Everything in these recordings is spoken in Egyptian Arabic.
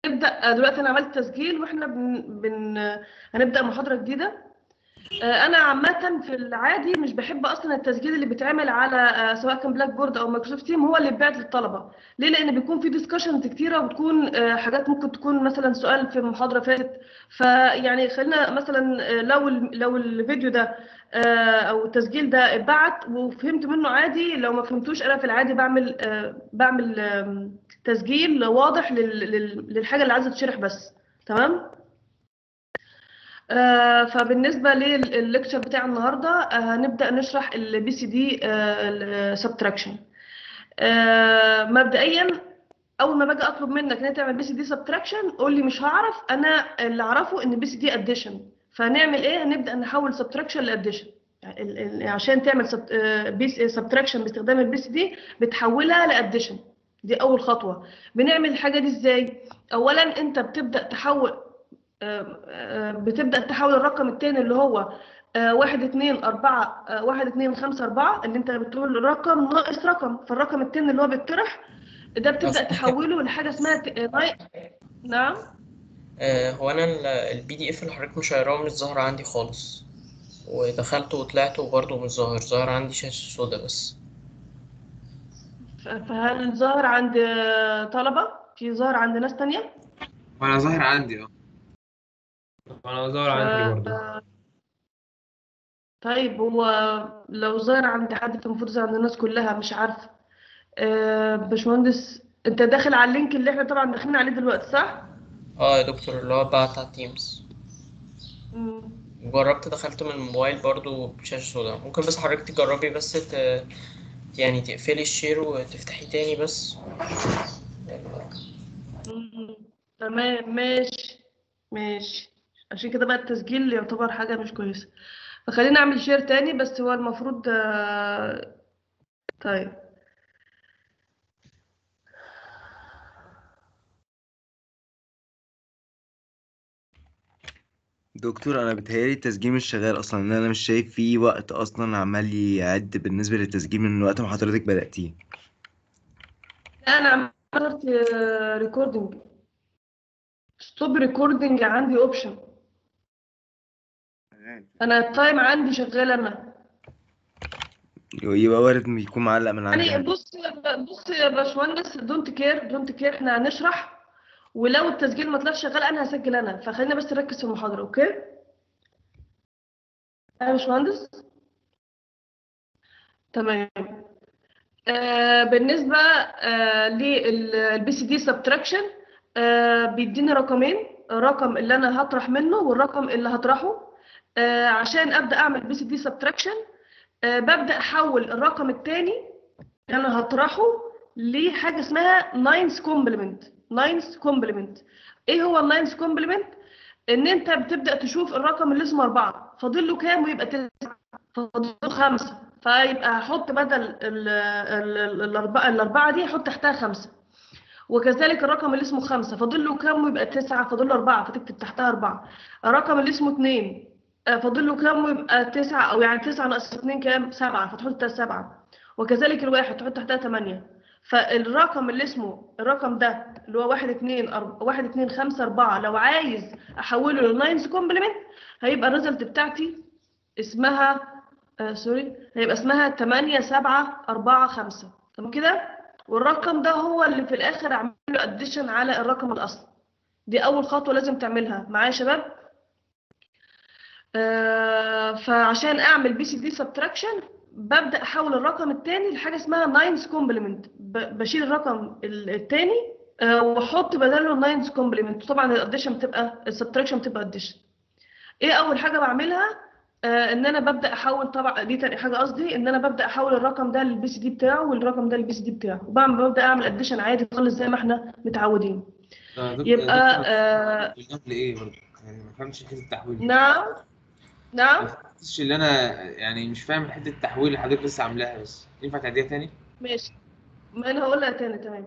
هنبدا دلوقتي انا عملت تسجيل واحنا بن... بن... هنبدا محاضره جديده آه، انا عامه في العادي مش بحب اصلا التسجيل اللي بيتعمل على آه، سواء كان بلاك بورد او مايكروسوفت تيم هو اللي بيبعت للطلبه ليه لان بيكون في ديسكشنز كتيره وبتكون آه، حاجات ممكن تكون مثلا سؤال في محاضره فاتت فيعني خلينا مثلا آه، لو ال- لو الفيديو ده آه، او التسجيل ده اتبعت وفهمت منه عادي لو ما فهمتوش انا في العادي بعمل آه، بعمل آم، تسجيل واضح لل- لل- للحاجه اللي عايزه تشرح بس تمام آه، فبالنسبة للليكتشر بتاع النهاردة آه، هنبدأ نشرح البي سي دي سبتراكشن مبدئيا أول ما باجي أطلب منك إن أنت تعمل بي سي دي سبتراكشن قول لي مش هعرف أنا اللي أعرفه إن بي سي دي أديشن فهنعمل إيه؟ هنبدأ نحول سبتراكشن لأديشن عشان تعمل سبتراكشن باستخدام البي سي دي بتحولها لأديشن دي أول خطوة بنعمل الحاجة دي إزاي؟ أولا أنت بتبدأ تحول آه، آه، بتبدأ تحول الرقم التاني اللي هو آه، واحد اتنين أربعة آه، واحد اتنين خمسة أربعة اللي أنت بتقول رقم ناقص رقم فالرقم التاني اللي هو بيطرح ده بتبدأ أصلاً. تحوله لحاجة اسمها ت- آه، ناي- نعم آه، هو انا البي دي اف اللي حضرتك مشيراه مش ظاهر عندي خالص ودخلت وطلعت وبرضه مش ظاهر ظاهر عندي شاشة سودا بس ف- فهل ظاهر عند آه، طلبة في ظاهر عند ناس تانية وانا ظاهر عندي اه انا ظاهر عندي برضه آه، طيب هو لو ظاهر عند حد فالمفروض يظهر عند الناس كلها مش عارفة آه، باشمهندس انت داخل على اللينك اللي احنا طبعا داخلين عليه دلوقتي صح؟ اه يا دكتور اللي هو بعت على تيمز مم. جربت دخلت من الموبايل برضه بشاشة سودا ممكن بس حضرتك تجربي بس ت... يعني تقفلي الشير وتفتحي تاني بس مم. تمام ماشي ماشي عشان كده بقى التسجيل يعتبر حاجة مش كويسة فخلينا نعمل شير تاني بس هو المفروض آه، طيب دكتور انا بتهيألي التسجيل مش شغال اصلا ان انا مش شايف فيه وقت اصلا عمال يعد بالنسبه للتسجيل من وقت ما حضرتك بدأتيه لا انا عملت ريكوردنج ستوب ريكوردنج عندي اوبشن انا التايم عندي شغال انا يبقى وارد يكون معلق من عندي يعني أنا. بص بص يا باشمهندس دونت كير دونت كير احنا هنشرح ولو التسجيل ما طلعش شغال انا هسجل انا فخلينا بس نركز في المحاضرة اوكي يا باشمهندس تمام آه بالنسبة آه للبي سي دي سبتراكشن بيديني رقمين رقم اللي انا هطرح منه والرقم اللي هطرحه آه عشان ابدا اعمل بي سي دي سبتراكشن ببدا احول الرقم الثاني اللي انا هطرحه لحاجه اسمها ناينز كومبلمنت ناينز كومبلمنت ايه هو الناينز كومبلمنت ان انت بتبدا تشوف الرقم اللي اسمه أربعة فاضل له كام ويبقى تسعة فاضل له خمسة فيبقى هحط بدل ال- ال- ال- الأربعة الأربعة دي أحط تحتها خمسة وكذلك الرقم اللي اسمه خمسة فاضل له كام ويبقى تسعة فاضل له أربعة فتكتب تحتها أربعة الرقم اللي اسمه اتنين آه، فاضل له كام ويبقى تسعة أو يعني تسعة ناقص اتنين كام سبعة فتحط تحتها سبعة وكذلك الواحد تحط تحتها تمانية فالرقم اللي اسمه الرقم ده اللي هو واحد اتنين أرب... واحد اتنين خمسة أربعة لو عايز أحوله للناينز كومبلمنت هيبقى الريزلت بتاعتي اسمها آه سوري هيبقى اسمها تمانية سبعة أربعة خمسة تمام كده والرقم ده هو اللي في الآخر أعمل له أديشن على الرقم الأصلي دي أول خطوة لازم تعملها معايا يا شباب آه فعشان أعمل بي سي دي سبتراكشن ببدأ أحول الرقم التاني لحاجة اسمها ناينز كومبلمنت بشيل الرقم ال- التاني آه وأحط بداله ناينز كومبلمنت طبعا الأديشن بتبقى السبتراكشن بتبقى أديشن إيه أول حاجة بعملها آه ان انا ببدا احول طبعا دي تاني حاجه قصدي ان انا ببدا احول الرقم ده للبي سي دي بتاعه والرقم ده للبي سي دي بتاعه وبعمل ببدا اعمل اديشن عادي خالص زي ما احنا متعودين آه، دكتور- يبقى دكتور، آه القبل ايه برضه يعني ما فهمتش حته التحويل نعم ما نعم فهمتش اللي انا يعني مش فاهم حته التحويل اللي حضرتك لسه عاملاها بس ينفع تعديها تاني ماشي ما انا هقولها تاني تمام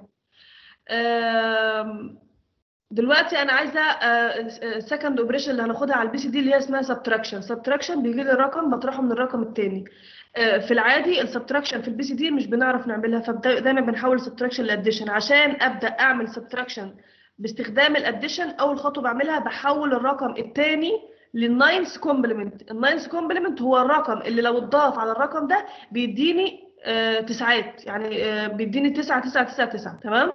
آم، دلوقتي انا عايزه السكند اوبريشن اللي هناخدها على البي سي دي اللي هي اسمها سبتراكشن سبتراكشن بيجي لي رقم بطرحه من الرقم التاني آه، في العادي السبتراكشن في البي سي دي مش بنعرف نعملها فدايما بنحول سبتراكشن لاديشن عشان ابدا اعمل سبتراكشن باستخدام الاديشن اول خطوه بعملها بحول الرقم الثاني للناينث كومبلمنت الناينث كومبلمنت هو الرقم اللي لو اتضاف على الرقم ده بيديني آه تسعات يعني آه بيديني تسعة تسعة تسعة تسعة تمام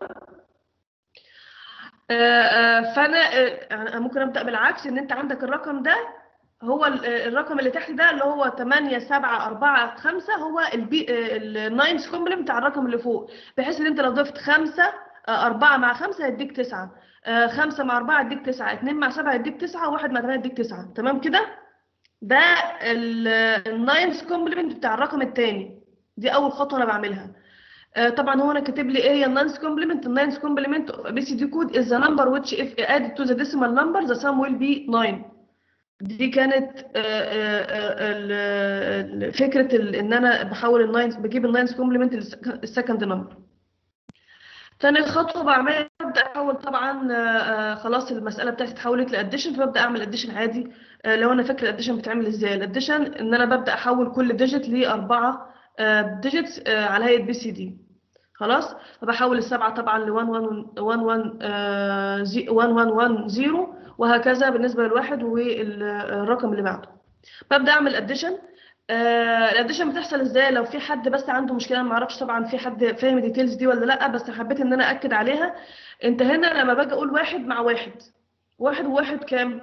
آه آه فانا آه أنا ممكن ابدا بالعكس ان انت عندك الرقم ده هو ال- آه، الرقم اللي تحت ده اللي هو 8 7 4 5 هو البي الناينث كومبلمنت بتاع الرقم اللي فوق بحيث ان انت لو ضفت 5 4 مع 5 هيديك 9 5 مع 4 هيديك 9 2 مع 7 هيديك 9 1 مع 8 هيديك 9 تمام كده ده الناينث كومبلمنت بتاع الرقم الثاني دي اول خطوه انا بعملها آه، طبعا هو انا كاتب لي ايه هي الناينث كومبلمنت الناينث كومبلمنت اوف بي سي دي كود از ذا نمبر which if added to the decimal number the sum will be 9 دي كانت آه، آه، آه، ال- ال- فكره ال- ان انا بحول الناينث بجيب الناينث كومبلمنت للسكند نمبر تاني خطوه بعملها ببدا احول طبعا آه، آه، خلاص المساله بتاعتي اتحولت لاديشن فببدا اعمل اديشن عادي آه، لو انا فاكر الاديشن بتعمل ازاي الاديشن ان انا ببدا احول كل ديجيت لاربعه ديجيتس على هيئه بي سي دي خلاص فبحول السبعه طبعا ل 1 1 1 1 آه، زي- 1 1 1 0 وهكذا بالنسبه للواحد والرقم اللي بعده ببدا اعمل اديشن الاديشن بتحصل ازاي لو في حد بس عنده مشكله ما اعرفش طبعا في حد فاهم الديتيلز دي ولا لا بس حبيت ان انا اكد عليها انت هنا لما باجي اقول واحد مع واحد واحد وواحد كام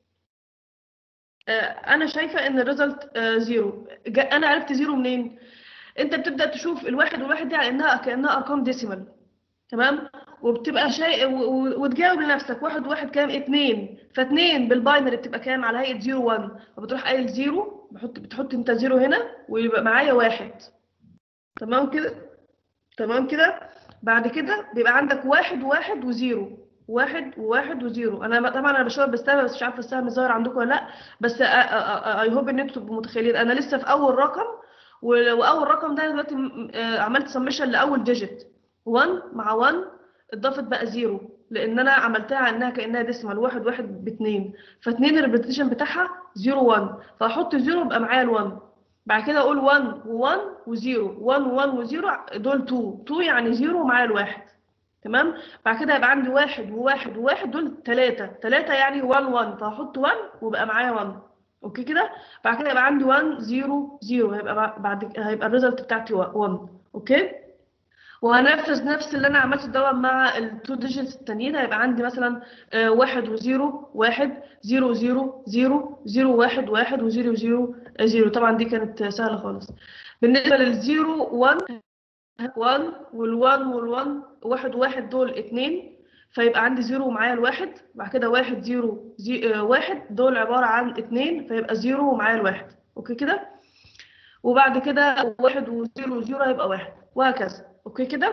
آه، انا شايفه ان الريزلت زيرو انا عرفت زيرو منين انت بتبدا تشوف الواحد والواحد دي على انها كانها ارقام ديسيمال تمام وبتبقى شيء و- و- وتجاوب لنفسك واحد واحد كام اتنين فاتنين بالباينري بتبقى كام على هيئه زيرو 1 فبتروح قايل زيرو بحط بتحط انت زيرو هنا ويبقى معايا واحد تمام كده تمام كده بعد كده بيبقى عندك واحد وواحد وزيرو واحد وواحد وزيرو انا طبعا انا بشاور بالسهم بس مش عارفه السهم ظاهر عندكم ولا لا بس اي هوب ان انتوا تبقوا متخيلين انا لسه في اول رقم و- واول رقم ده دلوقتي م- آه، عملت سمشن لاول ديجيت 1 مع 1 اضافت بقى زيرو لان انا عملتها انها كانها ديسمال واحد واحد باتنين فاتنين الريبيتيشن بتاعها 0 1 فاحط زيرو يبقى معايا ال1 بعد كده اقول 1 و1 و0 1 و1 و0 دول 2 2 يعني 0 ومعايا الواحد تمام بعد كده يبقى عندي واحد وواحد وواحد دول ثلاثة ثلاثة يعني 1 1 فهحط 1 وبقى معايا 1 اوكي كده بعد كده يبقى عندي 1 0 0 هيبقى بع- بعد هيبقى الريزلت بتاعتي 1 اوكي وهنفذ نفس اللي انا عملته ده مع التو ديجيتس التانيين هيبقى عندي مثلا آه، واحد وزيرو واحد زيرو زيرو زيرو زيرو واحد واحد وزيرو زيرو آه، زيرو طبعا دي كانت آه، سهلة خالص بالنسبة للزيرو 1 1 وال1 وال1 واحد واحد دول اتنين فيبقى عندي زيرو ومعايا الواحد بعد كده واحد زيرو زي آه، واحد دول عبارة عن اتنين فيبقى زيرو ومعايا الواحد اوكي كده وبعد كده واحد وزيرو وزيرو هيبقى واحد وهكذا اوكي كده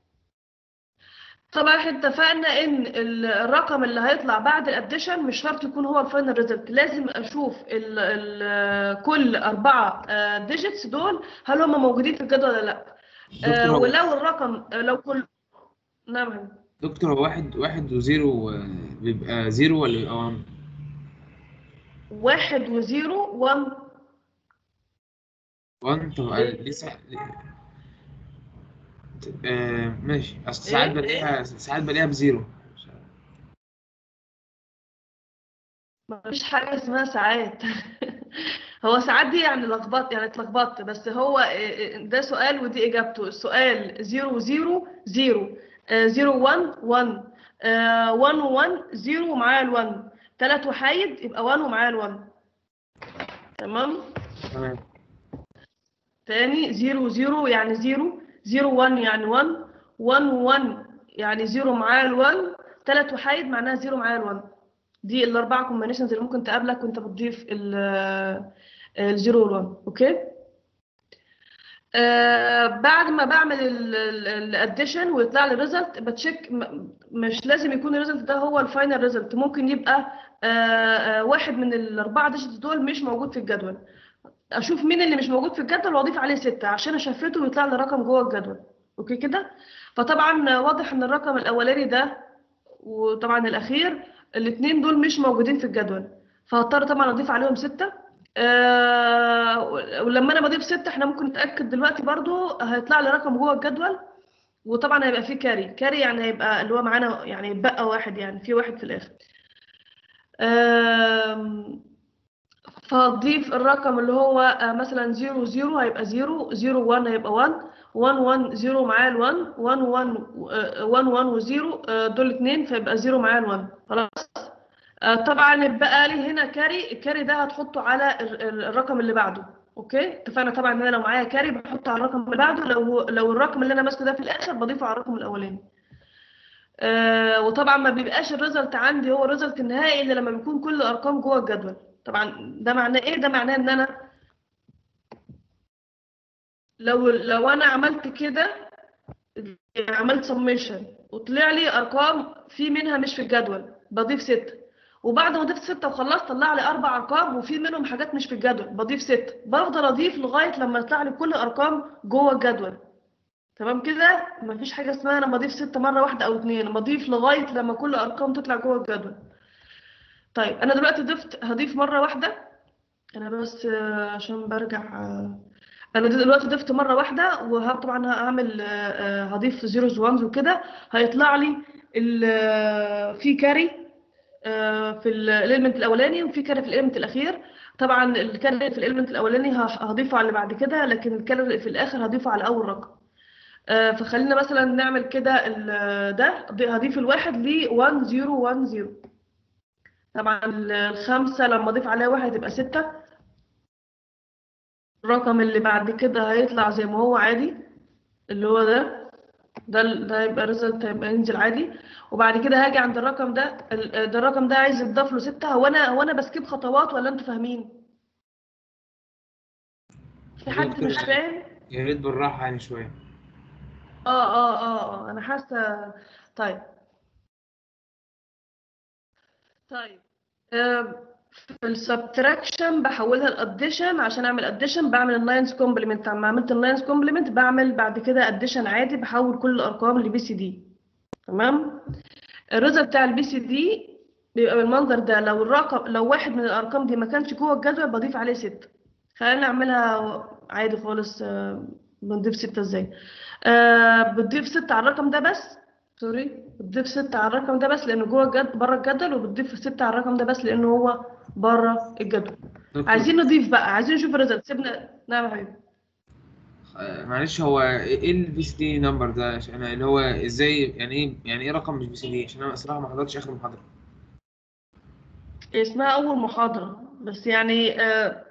طبعا احنا اتفقنا ان ال- الرقم اللي هيطلع بعد الاديشن مش شرط يكون هو الفاينل ريزلت لازم اشوف ال ال كل اربعه ديجيتس دول هل هم موجودين في الجدول ولا لا دكتور آه، هو ولو الرقم آه، لو كل نعم يا فندم. دكتور هو واحد واحد وزيرو آه، بيبقى زيرو ولا بيبقى 1 واحد وزيرو 1 1 طب ليه؟ لسه آه ماشي اصل ساعات إيه؟ بلاقيها ساعات بلاقيها بزيرو مش عارف. مفيش حاجة اسمها ساعات هو ساعات دي يعني لخبط يعني اتلخبطت بس هو آه، آه، ده سؤال ودي إجابته السؤال زيرو زيرو زيرو آه، زيرو وان وان آه، وان وان زيرو ومعايا الوان تلات وحايد يبقى وان ومعايا الوان تمام تمام تاني زيرو زيرو يعني زيرو زيرو وان يعني وان وان وان يعني زيرو معايا الوان تلات وحايد معناها زيرو معايا الوان دي الأربعة كومبينيشنز اللي ممكن تقابلك وأنت بتضيف ال- الزيرو والوان أوكي آه بعد ما بعمل الاديشن ويطلع لي الريزلت بتشيك م- مش لازم يكون الريزلت ده هو الفاينل ريزلت ممكن يبقى آه آه واحد من الأربعة ديجيتس دول مش موجود في الجدول اشوف مين اللي مش موجود في الجدول واضيف عليه ستة عشان اشفته ويطلع لي رقم جوه الجدول اوكي كده فطبعا واضح ان الرقم الاولاني ده وطبعا الاخير الاثنين دول مش موجودين في الجدول فهضطر طبعا اضيف عليهم ستة آه ولما انا بضيف ستة احنا ممكن نتاكد دلوقتي برضو هيطلع لي رقم جوه الجدول وطبعا هيبقى فيه كاري كاري يعني هيبقى اللي هو معانا يعني بقى واحد يعني في واحد في الاخر آم، فهتضيف الرقم اللي هو آه، مثلا 0 0 هيبقى 0 0 1 هيبقى 1 1 1 0 معاه ال 1 1 1 آه، 1 1 و 0 دول اتنين فيبقى 0 معاه ال 1 خلاص آه، طبعا اتبقى لي هنا كاري الكاري ده هتحطه على ال- ال- الرقم اللي بعده اوكي اتفقنا طبعا ان انا لو معايا كاري بحطه على الرقم اللي بعده لو لو الرقم اللي انا ماسكه ده في الاخر بضيفه على الرقم الاولاني آه وطبعا ما بيبقاش الريزلت عندي هو الريزلت النهائي الا لما بيكون كل الارقام جوه الجدول طبعا ده معناه ايه ده معناه ان انا لو لو انا عملت كده عملت سميشن وطلع لي ارقام في منها مش في الجدول بضيف ستة وبعد ما ضفت ستة وخلصت طلع لي اربع ارقام وفي منهم حاجات مش في الجدول بضيف ستة بفضل اضيف لغايه لما يطلع لي كل الارقام جوه الجدول تمام كده مفيش حاجه اسمها انا بضيف ستة مره واحده او اتنين بضيف لغايه لما كل الارقام تطلع جوه الجدول طيب انا دلوقتي ضفت هضيف مره واحده انا بس آه، عشان برجع آه، انا دلوقتي ضفت مره واحده وطبعا هعمل آه، آه، هضيف زيروز وانز وكده هيطلع لي ال- آه، في كاري آه، في الاليمنت الاولاني وفي كاري في الاليمنت الاخير طبعا الكاري في الاليمنت الاولاني ه- هضيفه على اللي بعد كده لكن الكاري اللي في الاخر هضيفه على اول رقم آه، فخلينا مثلا نعمل كده ال- ده هضيف الواحد ل 1010 طبعا الخمسة لما اضيف عليها واحد تبقى ستة الرقم اللي بعد كده هيطلع زي ما هو عادي اللي هو ده ده ال- ده يبقى ريزلت هيبقى ينزل عادي وبعد كده هاجي عند الرقم ده ال- ده الرقم ده عايز يتضاف له ستة هو انا هو انا بسكيب خطوات ولا انتوا فاهمين؟ في حد مش فاهم؟ يا ريت بالراحه يعني شويه اه اه اه اه انا حاسه طيب طيب آه، في السبتراكشن بحولها لاديشن عشان اعمل اديشن بعمل اللاينز كومبلمنت لما عملت اللاينز كومبلمنت بعمل بعد كده اديشن عادي بحول كل الارقام لبي سي دي تمام الريزلت بتاع البي سي دي بيبقى بالمنظر ده لو الرقم لو واحد من الارقام دي ما كانش جوه الجدول بضيف عليه ستة خلينا نعملها عادي خالص آه، بنضيف ستة ازاي آه بتضيف ستة على الرقم ده بس سوري بتضيف ستة على الرقم ده بس لأنه جوه الجد بره الجدول وبتضيف ستة على الرقم ده بس لأنه هو بره الجدول دكتور، عايزين نضيف بقى عايزين نشوف الريزلت سيبنا نعم يا حبيبي آه، معلش هو ايه البي سي دي نمبر ده عشان انا اللي هو ازاي يعني ايه يعني ايه رقم مش بي سي دي عشان انا الصراحه ما حضرتش اخر محاضره اسمها أول محاضرة بس يعني آه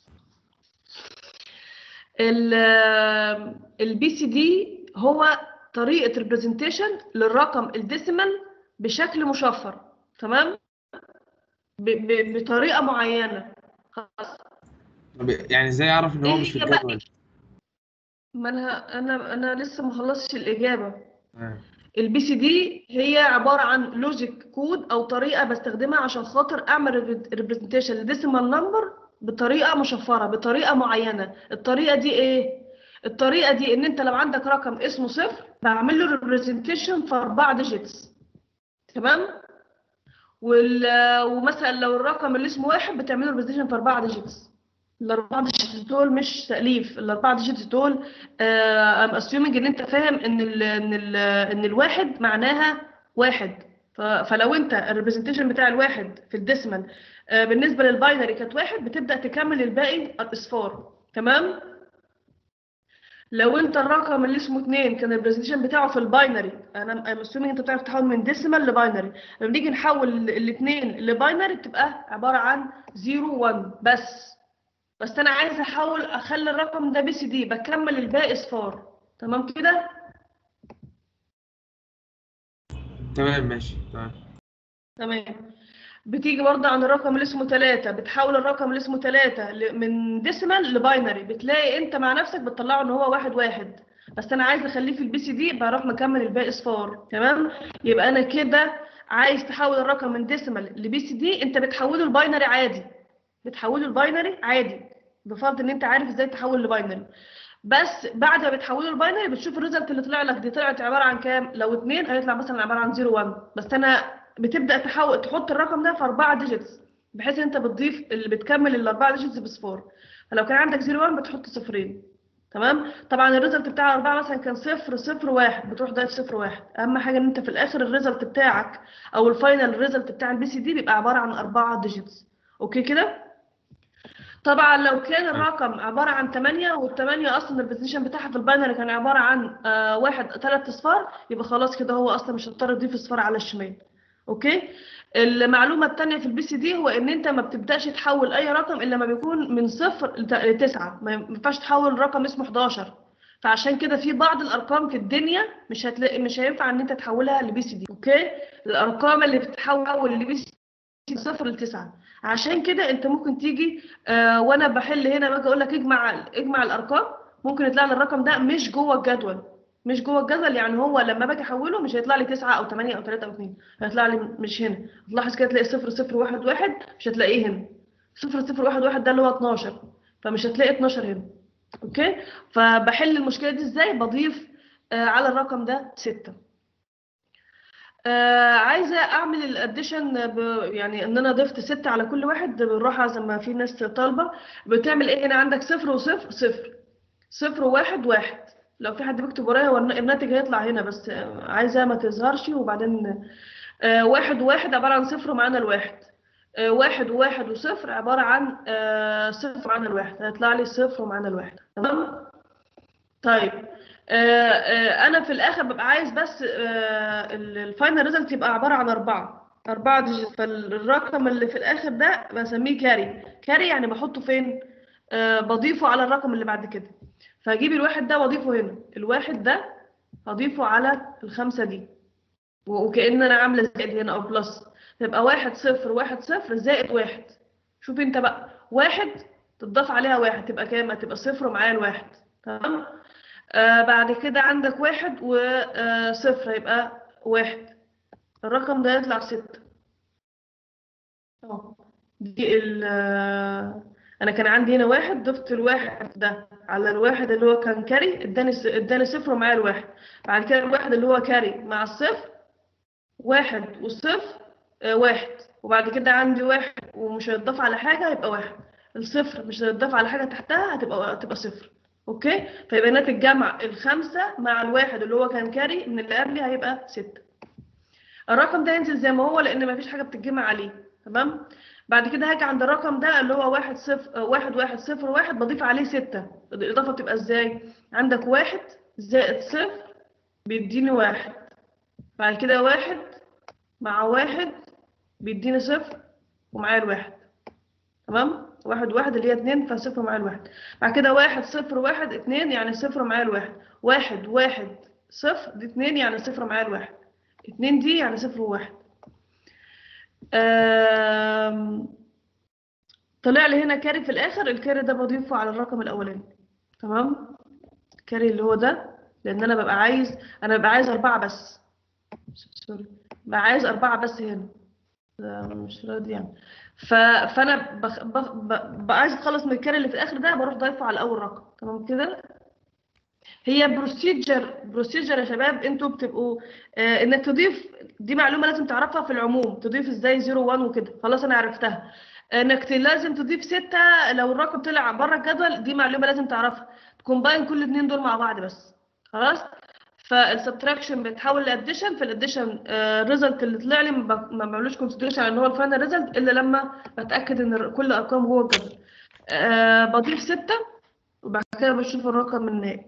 ال البي سي دي هو طريقة ريبريزنتيشن للرقم الديسيمال بشكل مشفر تمام ب- ب- بطريقة معينة خلاص طب يعني ازاي اعرف ان هو إيه مش في هي بقى؟ الجدول ما انا انا انا لسه ما خلصتش الاجابه آه. البي سي دي هي عباره عن لوجيك كود او طريقه بستخدمها عشان خاطر اعمل ريبريزنتيشن لديسيمال نمبر بطريقه مشفره بطريقه معينه الطريقه دي ايه الطريقه دي ان انت لو عندك رقم اسمه صفر بعمل له ريبريزنتيشن في اربع ديجيتس تمام وال... ومثلا لو الرقم اللي اسمه واحد بتعمل له ريبريزنتيشن في اربع ديجيتس الاربعه ديجيتس دول مش تاليف الاربعه ديجيتس دول ام اسيومينج ان انت فاهم ان ال ان ال ان الواحد معناها واحد ف- فلو انت الريبريزنتيشن بتاع الواحد في الديسمال آه، بالنسبه للباينري كانت واحد بتبدا تكمل الباقي اصفار تمام لو انت الرقم اللي اسمه 2 كان الريبريزنتيشن بتاعه في الباينري انا ام اسيومينج انت بتعرف تحول من ديسيمال لباينري لما نيجي نحول الاثنين لباينري بتبقى عباره عن 0 1 بس بس انا عايزه احاول اخلي الرقم ده بي سي دي بكمل الباقي اصفار تمام كده تمام ماشي تمام تمام بتيجي برضه عن الرقم اللي اسمه 3 بتحول الرقم اللي اسمه 3 من ديسيمال لباينري بتلاقي انت مع نفسك بتطلعه ان هو واحد واحد بس انا عايز اخليه في البي سي دي بروح مكمل الباقي اصفار تمام يبقى انا كده عايز تحول الرقم من ديسيمال لبي سي دي انت بتحوله لباينري عادي بتحوله لباينري عادي بفرض ان انت عارف ازاي تحول لباينري بس بعد ما بتحوله لباينري بتشوف الريزلت اللي طلع لك دي طلعت عباره عن كام لو اتنين هيطلع مثلا عباره عن 0 1 بس انا بتبدا تحول تحط الرقم ده في اربعه ديجيتس بحيث ان انت بتضيف اللي بتكمل الاربعه ديجيتس بصفار فلو كان عندك 0 1 بتحط صفرين تمام طبعا الريزلت بتاع أربعة مثلا كان صفر صفر واحد بتروح ضايف صفر واحد أهم حاجة إن أنت في الآخر الريزلت بتاعك أو الفاينل ريزلت بتاع البي سي دي بيبقى عبارة عن أربعة ديجيتس أوكي كده طبعا لو كان الرقم عبارة عن 8 والثمانية أصلا البوزيشن بتاعها في الباينري كان عبارة عن آه واحد ثلاث أصفار يبقى خلاص كده هو أصلا مش هيضطر يضيف أصفار على الشمال أوكي المعلومة التانية في البي سي دي هو إن أنت ما بتبدأش تحول أي رقم إلا لما بيكون من صفر لت- لتسعة ما ينفعش تحول رقم اسمه 11 فعشان كده في بعض الأرقام في الدنيا مش هتلاقي مش هينفع إن أنت تحولها لبي سي دي أوكي الأرقام اللي بتتحول لبي سي دي صفر لتسعة عشان كده أنت ممكن تيجي آه وانا بحل هنا باجي اقول لك اجمع اجمع الارقام ممكن يطلع لي الرقم ده مش جوه الجدول مش جوه الجدول يعني هو لما باجي احوله مش هيطلع لي 9 او 8 او 3 او 2 هيطلع لي مش هنا تلاحظ كده تلاقي 0 0 1 1 مش هتلاقيه هنا 0 0 1 1 ده اللي هو 12 فمش هتلاقي 12 هنا اوكي فبحل المشكله دي ازاي بضيف آه على الرقم ده 6 آه عايزه اعمل الاديشن ب... يعني ان انا ضفت ستة على كل واحد بالراحه زي ما في ناس طالبه بتعمل ايه هنا عندك صفر وصفر صفر صفر وواحد واحد لو في حد بيكتب ورايا هو الن- الناتج هيطلع هنا بس آه، عايزاها ما تظهرش وبعدين آه واحد وواحد عباره عن صفر ومعانا الواحد آه واحد وواحد وصفر عباره عن آه صفر ومعانا الواحد هيطلع لي صفر ومعانا الواحد تمام طيب آه، آه، انا في الاخر ببقى عايز بس آه، ال- الفاينل ريزلت يبقى عباره عن اربعه اربعه ديجيت فالرقم اللي في الاخر ده بسميه كاري كاري يعني بحطه فين آه، بضيفه على الرقم اللي بعد كده فهجيب الواحد ده واضيفه هنا الواحد ده هضيفه على الخمسه دي و- وكأن انا عامله زائد هنا او بلس تبقى واحد صفر واحد صفر زائد واحد شوف انت بقى واحد تضاف عليها واحد تبقى كام هتبقى صفر ومعايا الواحد تمام آه بعد كده عندك واحد وصفر يبقى واحد الرقم ده يطلع ستة اهو دي ال آه، انا كان عندي هنا واحد ضفت الواحد ده على الواحد اللي هو كان كاري اداني س- اداني صفر ومعايا الواحد بعد كده الواحد اللي هو كاري مع الصفر واحد والصفر آه، واحد وبعد كده عندي واحد ومش هيتضاف على حاجة هيبقى واحد الصفر مش هيتضاف على حاجة تحتها هتبقى هتبقى صفر اوكي فيبقى ناتج جمع الخمسة مع الواحد اللي هو كان كاري من اللي قبلي هيبقى ستة الرقم ده ينزل زي ما هو لان مفيش حاجة بتتجمع عليه تمام بعد كده هاجي عند الرقم ده اللي هو واحد صفر آه، واحد واحد صفر واحد بضيف عليه ستة الإضافة بتبقى ازاي عندك واحد زائد صفر بيديني واحد بعد كده واحد مع واحد بيديني صفر ومعايا الواحد تمام واحد واحد اللي هي اتنين فصفر معايا الواحد بعد كده واحد صفر واحد اتنين يعني صفر معايا الواحد واحد واحد صفر دي اتنين يعني صفر معايا الواحد اتنين دي يعني صفر وواحد آم، طلع لي هنا كاري في الاخر الكاري ده بضيفه على الرقم الاولاني تمام الكاري اللي هو ده لان انا ببقى عايز انا ببقى عايز اربعة بس سوري ببقى عايز اربعة بس هنا ده مش راضي يعني ف... فانا بخ... بخ... ب- بقى عايز اتخلص من الكاري اللي في الاخر ده بروح ضايفه على اول رقم تمام كده هي بروسيجر بروسيجر يا شباب انتوا بتبقوا آه انك تضيف دي معلومه لازم تعرفها في العموم تضيف ازاي 0 1 وكده خلاص انا عرفتها انك ت- لازم تضيف ستة لو الرقم طلع بره الجدول دي معلومه لازم تعرفها تكومباين كل اتنين دول مع بعض بس خلاص فالسبتراكشن بتحول لاديشن فالاديشن الريزلت اللي طلع لي ما ب- ما بعملوش كونسيدريشن ان هو الفاينل ريزلت الا لما بتاكد ان ال- كل الارقام جوه الجدول آه بضيف ستة وبعد كده بشوف الرقم النهائي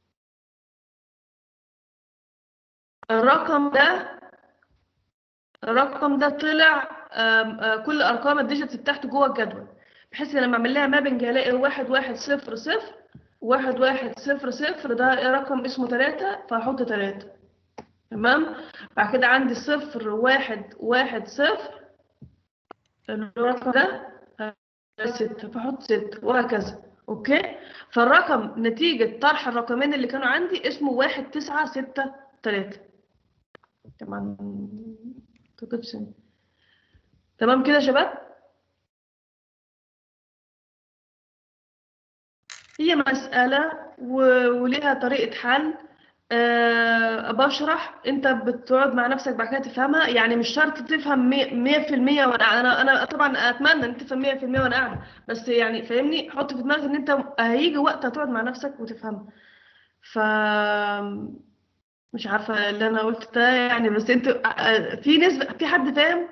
الرقم ده الرقم ده طلع آم، آه، كل ارقام الديجيتس بتاعته جوه الجدول بحيث ان لما اعمل لها مابنج هلاقي واحد واحد صفر صفر واحد واحد صفر صفر ده رقم اسمه تلاتة فهحط تلاتة تمام بعد كده عندي صفر واحد واحد صفر الرقم ده ستة فحط ستة وهكذا اوكي فالرقم نتيجة طرح الرقمين اللي كانوا عندي اسمه واحد تسعة ستة تلاتة طبعا متأكدش تمام كده يا شباب هي مسألة و- وليها طريقة حل أه بشرح انت بتقعد مع نفسك بعد كده تفهمها يعني مش شرط تفهم مية مية في المية وانا انا انا طبعا اتمنى ان انت تفهم مية في المية وانا قاعده بس يعني فاهمني حط في دماغك ان انت هيجي وقت هتقعد مع نفسك وتفهمها ف مش عارفه اللي انا قلت ده يعني بس انت آه، في نسبه في حد فاهم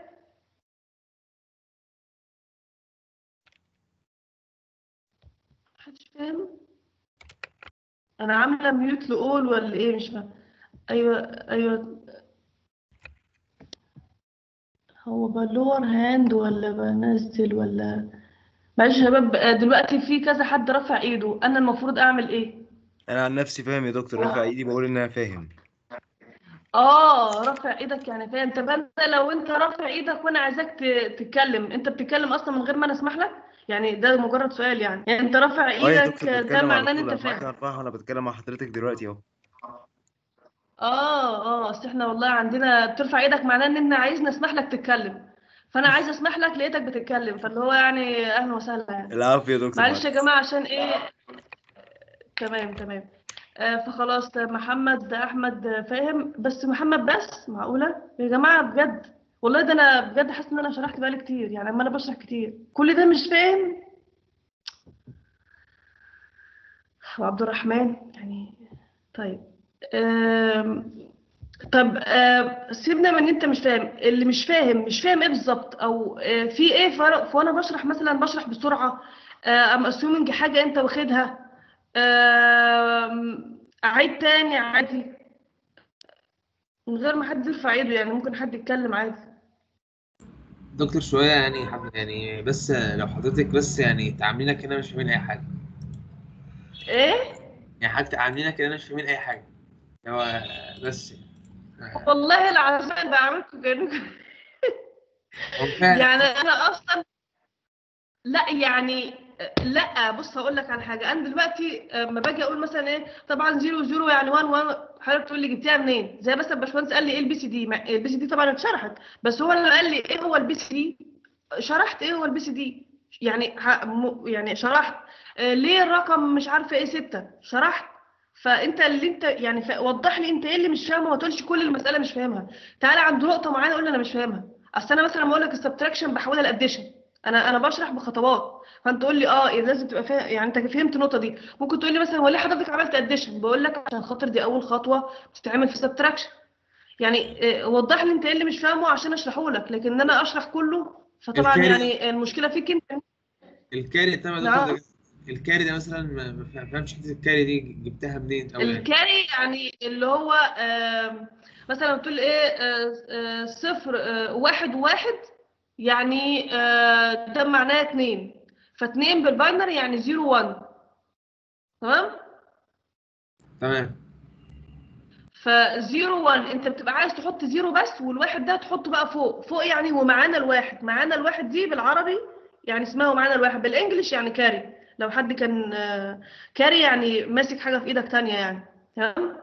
محدش فاهم انا عامله ميوت لاول ولا ايه مش فاهم ايوه ايوه هو بلور هاند ولا بنزل ولا معلش يا شباب آه، دلوقتي في كذا حد رفع ايده انا المفروض اعمل ايه انا عن نفسي فاهم يا دكتور رافع ايدي بقول ان انا فاهم اه رافع ايدك يعني فاهم طب انت لو انت رافع ايدك وانا عايزاك ت- تتكلم انت بتتكلم اصلا من غير ما انا اسمح لك يعني ده مجرد سؤال يعني يعني انت رافع اه يا ايدك دكتور ده بتكلم معناه على ان طول انت انا معاك فاهم ارفعها وانا بتكلم مع حضرتك دلوقتي اهو اه اه اصل احنا والله عندنا بترفع ايدك معناه ان احنا عايز نسمح لك تتكلم فانا عايز اسمح لك لقيتك بتتكلم فاللي هو يعني اهلا وسهلا يعني العفو يا دكتور معلش يا معلش. جماعه عشان ايه تمام تمام آه فخلاص محمد احمد فاهم بس محمد بس معقوله يا جماعه بجد والله ده انا بجد حاسه ان انا شرحت بقالي كتير يعني اما انا بشرح كتير كل ده مش فاهم وعبد الرحمن يعني طيب آم، طب آه، سيبنا من ان انت مش فاهم اللي مش فاهم مش فاهم ايه بالظبط او آه، في ايه فرق وانا بشرح مثلا بشرح بسرعه ام اسيومنج حاجه انت واخدها آم، اعيد تاني عادي من غير ما حد يرفع ايده يعني ممكن حد يتكلم عادي دكتور شويه يعني حب- يعني بس لو حضرتك بس يعني تعاملينا كده مش فاهمين اي حاجه ايه يعني حضرتك تعاملينا كده مش فاهمين اي حاجه هو بس والله العظيم بعملكم كانكم هو فعلا يعني انا اصلا لا يعني لا بص هقول لك على حاجه انا دلوقتي لما باجي اقول مثلا ايه طبعا 0 0 يعني 1 1 حضرتك تقول لي جبتيها منين زي مثلا الباشمهندس قال لي ايه البي سي دي البي سي دي طبعا اتشرحت بس هو لما قال لي ايه هو البي سي دي شرحت ايه هو البي سي دي يعني ه- م- يعني شرحت آه، ليه الرقم مش عارفه ايه 6 شرحت فانت اللي انت يعني ف- وضح لي انت ايه اللي مش فاهمه ما تقولش كل المساله مش فاهمها تعالى عند نقطه معينه قول لي انا مش فاهمها اصل انا مثلا بقول لك السبتراكشن بحولها لاديشن انا انا بشرح بخطوات فانت تقول لي اه إيه لازم تبقى فاهم يعني انت فهمت النقطه دي ممكن تقول لي مثلا هو ليه حضرتك عملت اديشن بقول لك عشان خاطر دي اول خطوه بتتعمل في سبتراكشن يعني آه، وضح لي انت ايه اللي مش فاهمه عشان اشرحه لك لكن ان انا اشرح كله فطبعا الكاري- يعني المشكله فيك انت الكاري تمام يا نعم. دكتور ده- الكاري ده مثلا ما ما فهمش حته الكاري دي جبتها منين او يعني الكاري يعني اللي هو آم، مثلا بتقول ايه آه، آه، صفر آه، واحد واحد يعني آه، ده معناه اتنين فاتنين بالباينري يعني زيرو وان تمام تمام فزيرو وان انت بتبقى عايز تحط زيرو بس والواحد ده تحطه بقى فوق فوق يعني ومعانا الواحد معانا الواحد دي بالعربي يعني اسمها ومعانا الواحد بالانجلش يعني كاري لو حد كان آه، كاري يعني ماسك حاجه في ايدك تانية يعني تمام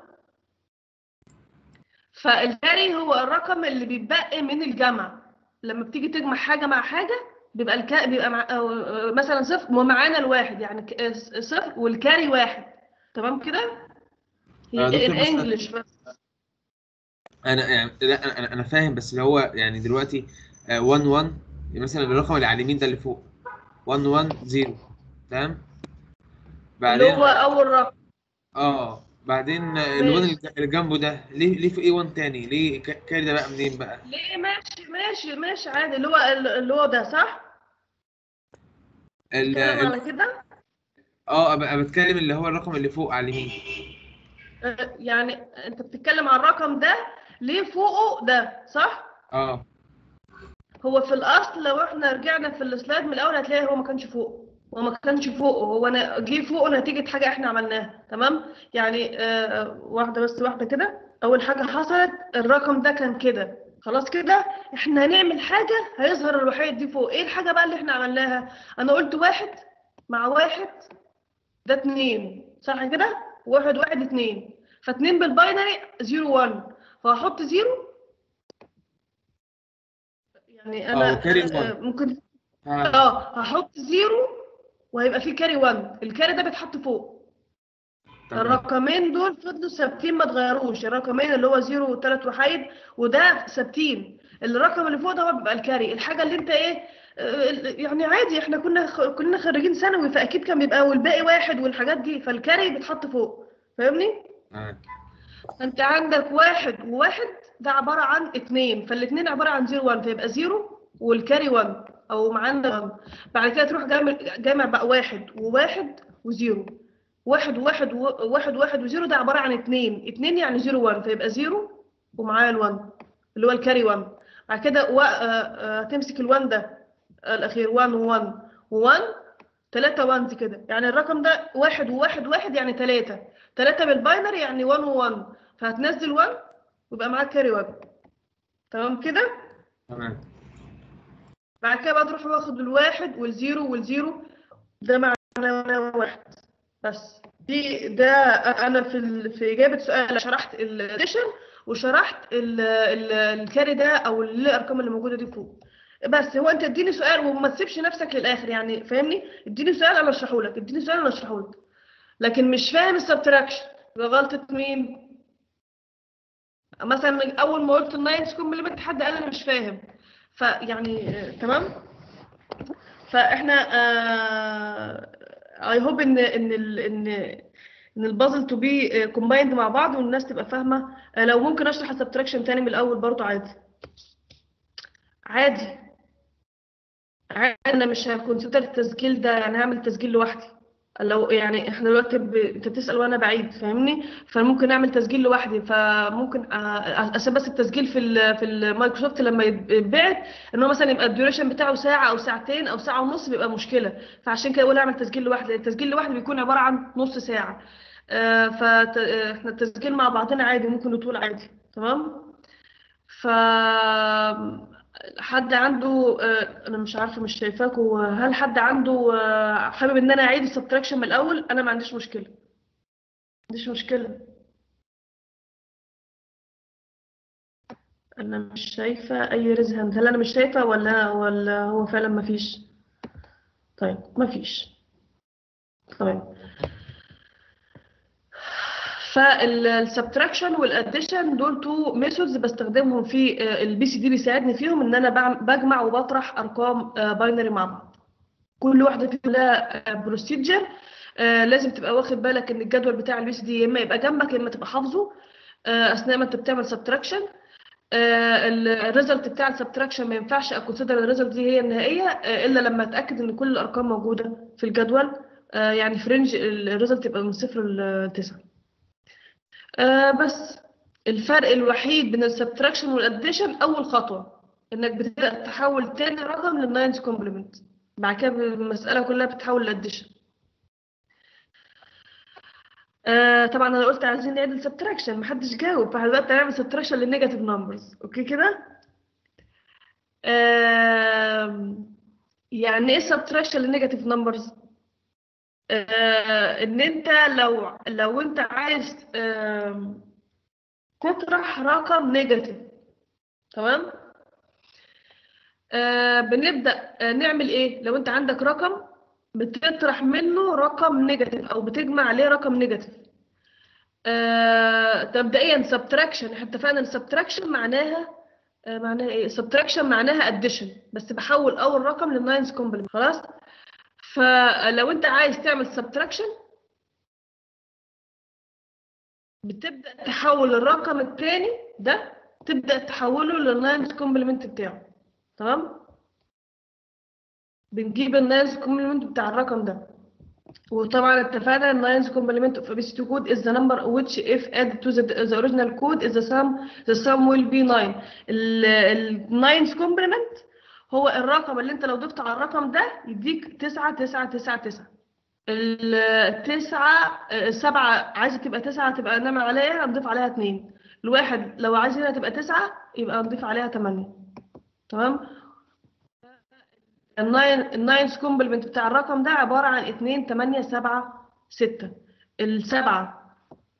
فالكاري هو الرقم اللي بيتبقى من الجمع لما بتيجي تجمع حاجه مع حاجه بيبقى الكا... بيبقى مع... أو- أو مثلا صفر ومعانا الواحد يعني ك- آه، صفر والكاري واحد تمام كده آه، هي دكتور مثلا- الانجلش بس انا يعني لا انا انا فاهم بس اللي هو يعني دلوقتي 1 1 مثلا الرقم اللي على اليمين ده اللي فوق 1 1 0 تمام اللي بعدين هو اول رقم اه بعدين الوان ماشي. اللي جنبه ده ليه ليه في اي 1 تاني ليه ك- كاري ده بقى منين بقى ليه ماشي ماشي ماشي عادي اللي هو اللي هو ده صح؟ ال- بتتكلم ال- على كده؟ اه أبقى بتكلم اللي هو الرقم اللي فوق على اليمين آه، يعني انت بتتكلم عن الرقم ده ليه فوقه ده صح؟ اه هو في الاصل لو احنا رجعنا في السلايد من الاول هتلاقي هو ما كانش فوقه هو ما كانش فوقه هو انا جه فوقه نتيجه حاجه احنا عملناها تمام؟ يعني آه واحده بس واحده كده اول حاجه حصلت الرقم ده كان كده خلاص كده احنا هنعمل حاجه هيظهر الوحيد دي فوق ايه الحاجه بقى اللي احنا عملناها؟ انا قلت واحد مع واحد ده اتنين صح كده؟ واحد واحد اتنين فاتنين بالباينري زيرو وان فهحط زيرو يعني انا اه وكاري آه، وان. ممكن فاهم. اه هحط زيرو وهيبقى فيه كاري 1 الكاري ده بيتحط فوق تمام الرقمين دول فضلوا ثابتين ما اتغيروش الرقمين اللي هو زيرو وثلاث وحيد وده ثابتين الرقم اللي فوق ده هو بيبقى الكاري الحاجه اللي انت ايه آه، يعني عادي احنا كنا خ- كلنا خريجين ثانوي فاكيد كان بيبقى والباقي واحد والحاجات دي فالكاري بيتحط فوق فاهمني تمام انت عندك واحد وواحد ده عباره عن اتنين فالاتنين عباره عن زيرو وان فيبقى زيرو والكاري 1 او معانا 1 بعد كده تروح جامع جامع بقى واحد وواحد وزيرو واحد وواحد وواحد وواحد وزيرو ده عبارة عن اتنين اتنين يعني زيرو وان فيبقى زيرو ومعاه الوان اللي هو الكاري وان بعد كده و... آه، آه، تمسك الوان ده آه، الأخير وان وان وان تلاتة وانز كده يعني الرقم ده واحد وواحد واحد يعني تلاتة تلاتة بالباينري يعني وان وان فهتنزل وان ويبقى معاك كاري وان تمام كده تمام بعد كده بقى تروح واخد الواحد والزيرو والزيرو ده معناه واحد بس دي ده انا في ال... في اجابه سؤال شرحت الاديشن وشرحت ال... ال... الكاري ده او الارقام اللي موجوده دي فوق بس هو انت اديني سؤال وما تسيبش نفسك للاخر يعني فاهمني اديني سؤال انا اشرحه لك اديني سؤال انا اشرحه لك لكن مش فاهم السبتراكشن يبقى غلطه مين مثلا اول ما قلت الناينز كومبلمنت حد قال انا مش فاهم فيعني آه، تمام فاحنا اي هوب ان ان ال ان ان البازل تو بي كومبايند مع بعض والناس تبقى فاهمه آه، لو ممكن اشرح السبتراكشن تاني من الاول برضو عادي عادي عادي انا مش هكونسيدر التسجيل ده يعني هعمل تسجيل لوحدي لو يعني احنا دلوقتي ب... انت بتسال وانا بعيد فاهمني فممكن اعمل تسجيل لوحدي فممكن آه، اسيب بس التسجيل في ال في المايكروسوفت لما يتبعت ان هو مثلا يبقى الديوريشن بتاعه ساعه او ساعتين او ساعه ونص بيبقى مشكله فعشان كده اقول اعمل تسجيل لوحدي التسجيل لوحده بيكون عباره عن نص ساعه فاحنا التسجيل مع بعضنا عادي ممكن نطول عادي تمام ف حد عنده آه، انا مش عارفه مش شايفاكوا هل حد عنده آه، حابب ان انا اعيد السبتراكشن من الاول انا ما عنديش مشكله ما عنديش مشكله انا مش شايفه اي ريز هاند هل انا مش شايفه ولا ولا هو فعلا ما فيش طيب ما فيش طيب فالسبتراكشن والاديشن دول تو ميثودز بستخدمهم في البي سي دي بيساعدني فيهم ان انا بعم- بجمع وبطرح ارقام باينري مع بعض كل واحده فيهم لها بروسيجر لازم تبقى واخد بالك ان الجدول بتاع البي سي دي يا اما يبقى جنبك يا اما تبقى حافظه آه، اثناء ما انت بتعمل سبتراكشن الريزلت بتاع السبتراكشن ما ينفعش اكونسيدر الريزلت دي هي النهائيه آه، الا لما اتاكد ان كل الارقام موجوده في الجدول آه، يعني في رينج الريزلت يبقى من صفر لتسعه آه بس الفرق الوحيد بين السبتراكشن والاديشن اول خطوه انك بتبدا تحول تاني رقم للناينز كومبلمنت بعد كده المساله كلها بتتحول للاديشن آه طبعا انا قلت عايزين نعيد السبتراكشن محدش جاوب فاحنا دلوقتي هنعمل سبتراكشن للنيجاتيف نمبرز اوكي كده آه يعني ايه سبتراكشن للنيجاتيف نمبرز آه، ان انت لو لو انت عايز آم، تطرح رقم نيجاتيف تمام آه، بنبدأ آه، نعمل ايه لو انت عندك رقم بتطرح منه رقم نيجاتيف او بتجمع عليه رقم نيجاتيف آه، مبدئيا سبتراكشن احنا اتفقنا ان سبتراكشن معناها آه، معناها ايه سبتراكشن معناها اديشن بس بحول اول رقم للناينز كومبلمنت خلاص فلو انت عايز تعمل سبتراكشن بتبدأ تحول الرقم الثاني ده تبدأ تحوله للناينز كومبلمنت بتاعه تمام بنجيب الناينز كومبلمنت بتاع الرقم ده وطبعا اتفقنا الناينز كومبلمنت of ABC2 code is the number which if added to the, the original code is the sum the sum will be 9 الناينز كومبلمنت هو الرقم اللي انت لو ضفت على الرقم ده يديك تسعة تسعة تسعة تسعة التسعة السبعة عايزة تبقى تسعة تبقى نعمل عليها نضيف عليها اتنين الواحد لو عايزينها تبقى تسعة يبقى نضيف عليها تمانية تمام الناين الناينز كومبلمنت بتاع الرقم ده عبارة عن اتنين تمانية سبعة ستة السبعة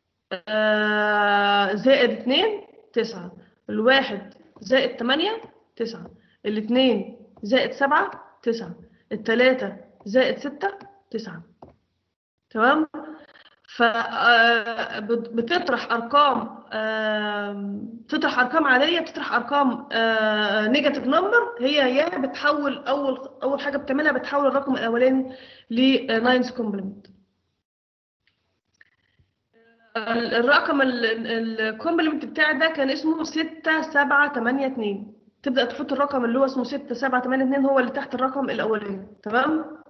آه، زائد اتنين تسعة الواحد زائد تمانية تسعة الاثنين زائد سبعة تسعة التلاتة زائد ستة تسعة تمام فبتطرح ارقام آم، بتطرح ارقام عاديه بتطرح ارقام نيجاتيف نمبر هي يا بتحول اول اول حاجه بتعملها بتحول الرقم الاولاني لناينز كومبلمنت الرقم الكومبلمنت بتاعي ده كان اسمه 6782 تبدأ تحط الرقم اللي هو اسمه 6782 هو اللي تحت الرقم الأولاني تمام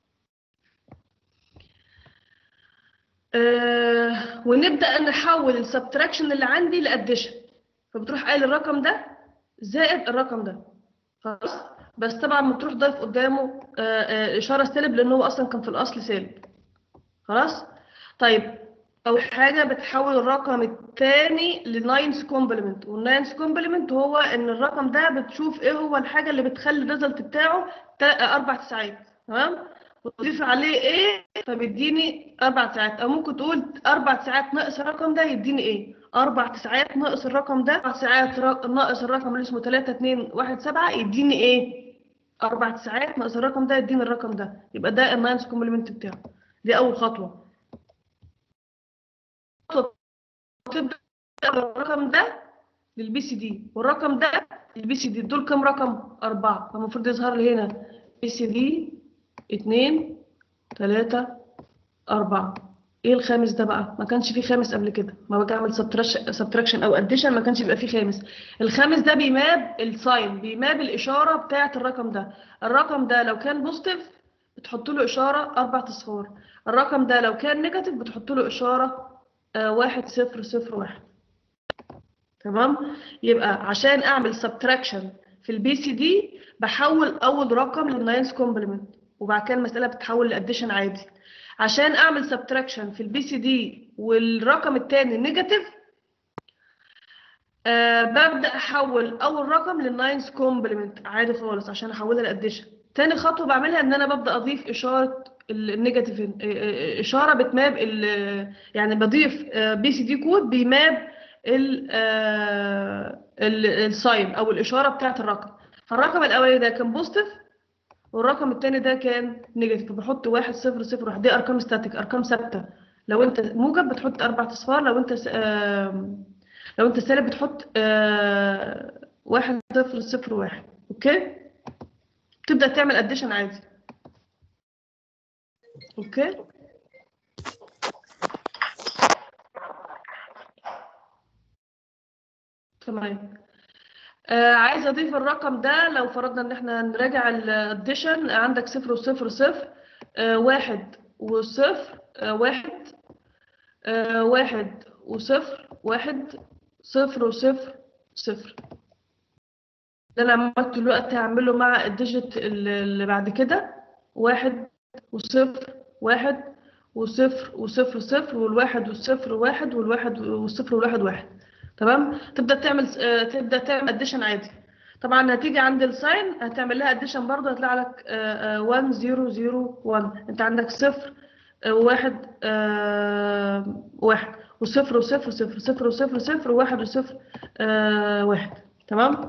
آه ونبدأ نحول السبتراكشن اللي عندي لأديشن فبتروح قايل الرقم ده زائد الرقم ده خلاص بس طبعا بتروح ضايف قدامه آه آه إشارة سالب لأن هو أصلا كان في الأصل سالب خلاص طيب أول حاجة بتحول الرقم الثاني لناينز كومبلمنت والناينز كومبلمنت هو إن الرقم ده بتشوف إيه هو الحاجة اللي بتخلي الريزلت بتاعه تا- أربع تسعات تمام وتضيف عليه إيه فبيديني أربع ساعات أو ممكن تقول أربع ساعات ناقص الرقم ده يديني إيه أربع تسعات ناقص الرقم ده أربع ساعات را- ناقص الرقم اللي اسمه تلاتة اتنين واحد سبعة يديني إيه أربع تسعات ناقص الرقم ده يديني الرقم ده يبقى ده الناينز كومبلمنت بتاعه دي أول خطوة تبدا الرقم ده للبي سي دي والرقم ده للبي سي دي دول كام رقم؟ أربعة فالمفروض يظهر لي هنا بي سي دي اتنين تلاتة أربعة إيه الخامس ده بقى؟ ما كانش فيه خامس قبل كده ما باجي أعمل سبتراكشن أو أديشن ما كانش بيبقى فيه خامس الخامس ده بيماب الساين بيماب الإشارة بتاعة الرقم ده الرقم ده لو كان بوزيتيف بتحط له إشارة أربع أصفار الرقم ده لو كان نيجاتيف بتحط له إشارة آه، واحد صفر صفر واحد تمام يبقى عشان اعمل سبتراكشن في البي سي دي بحول اول رقم للناينز كومبلمنت وبعد كده المساله بتتحول لاديشن عادي عشان اعمل سبتراكشن في البي سي دي والرقم الثاني نيجاتيف آه ببدا احول اول رقم للناينز كومبلمنت عادي خالص عشان احولها لاديشن تاني خطوه بعملها ان انا ببدا اضيف اشاره النيجاتيف آه، آه، اشاره بتماب ال- يعني بضيف بي سي دي كود بيماب ال- آه، ال- الساين او الاشاره بتاعه الرقم فالرقم الاولاني ده كان بوزيتيف والرقم الثاني ده كان نيجاتيف بحط واحد صفر صفر واحد دي ارقام ستاتيك ارقام ثابته لو انت موجب بتحط اربع اصفار لو انت س- آم، لو انت سالب بتحط آه، واحد صفر صفر واحد اوكي تبدا تعمل اديشن عادي اوكي تمام آه عايز اضيف الرقم ده لو فرضنا ان احنا نراجع الاديشن عندك صفر وصفر صفر آه واحد وصفر آه واحد آه واحد وصفر واحد صفر وصفر صفر ده انا عملته دلوقتي هعمله مع الديجيت اللي اللي بعد كده واحد وصفر واحد وصفر وصفر صفر والواحد والصفر واحد والواحد والصفر والواحد واحد تمام تبدا تعمل آه، تبدا تعمل اديشن عادي طبعا هتيجي عند الساين هتعمل لها اديشن برضه هيطلع لك 1 0 0 1 انت عندك صفر آه، واحد آه، واحد وصفر وصفر صفر صفر وصفر صفر وواحد وصفر آه، واحد تمام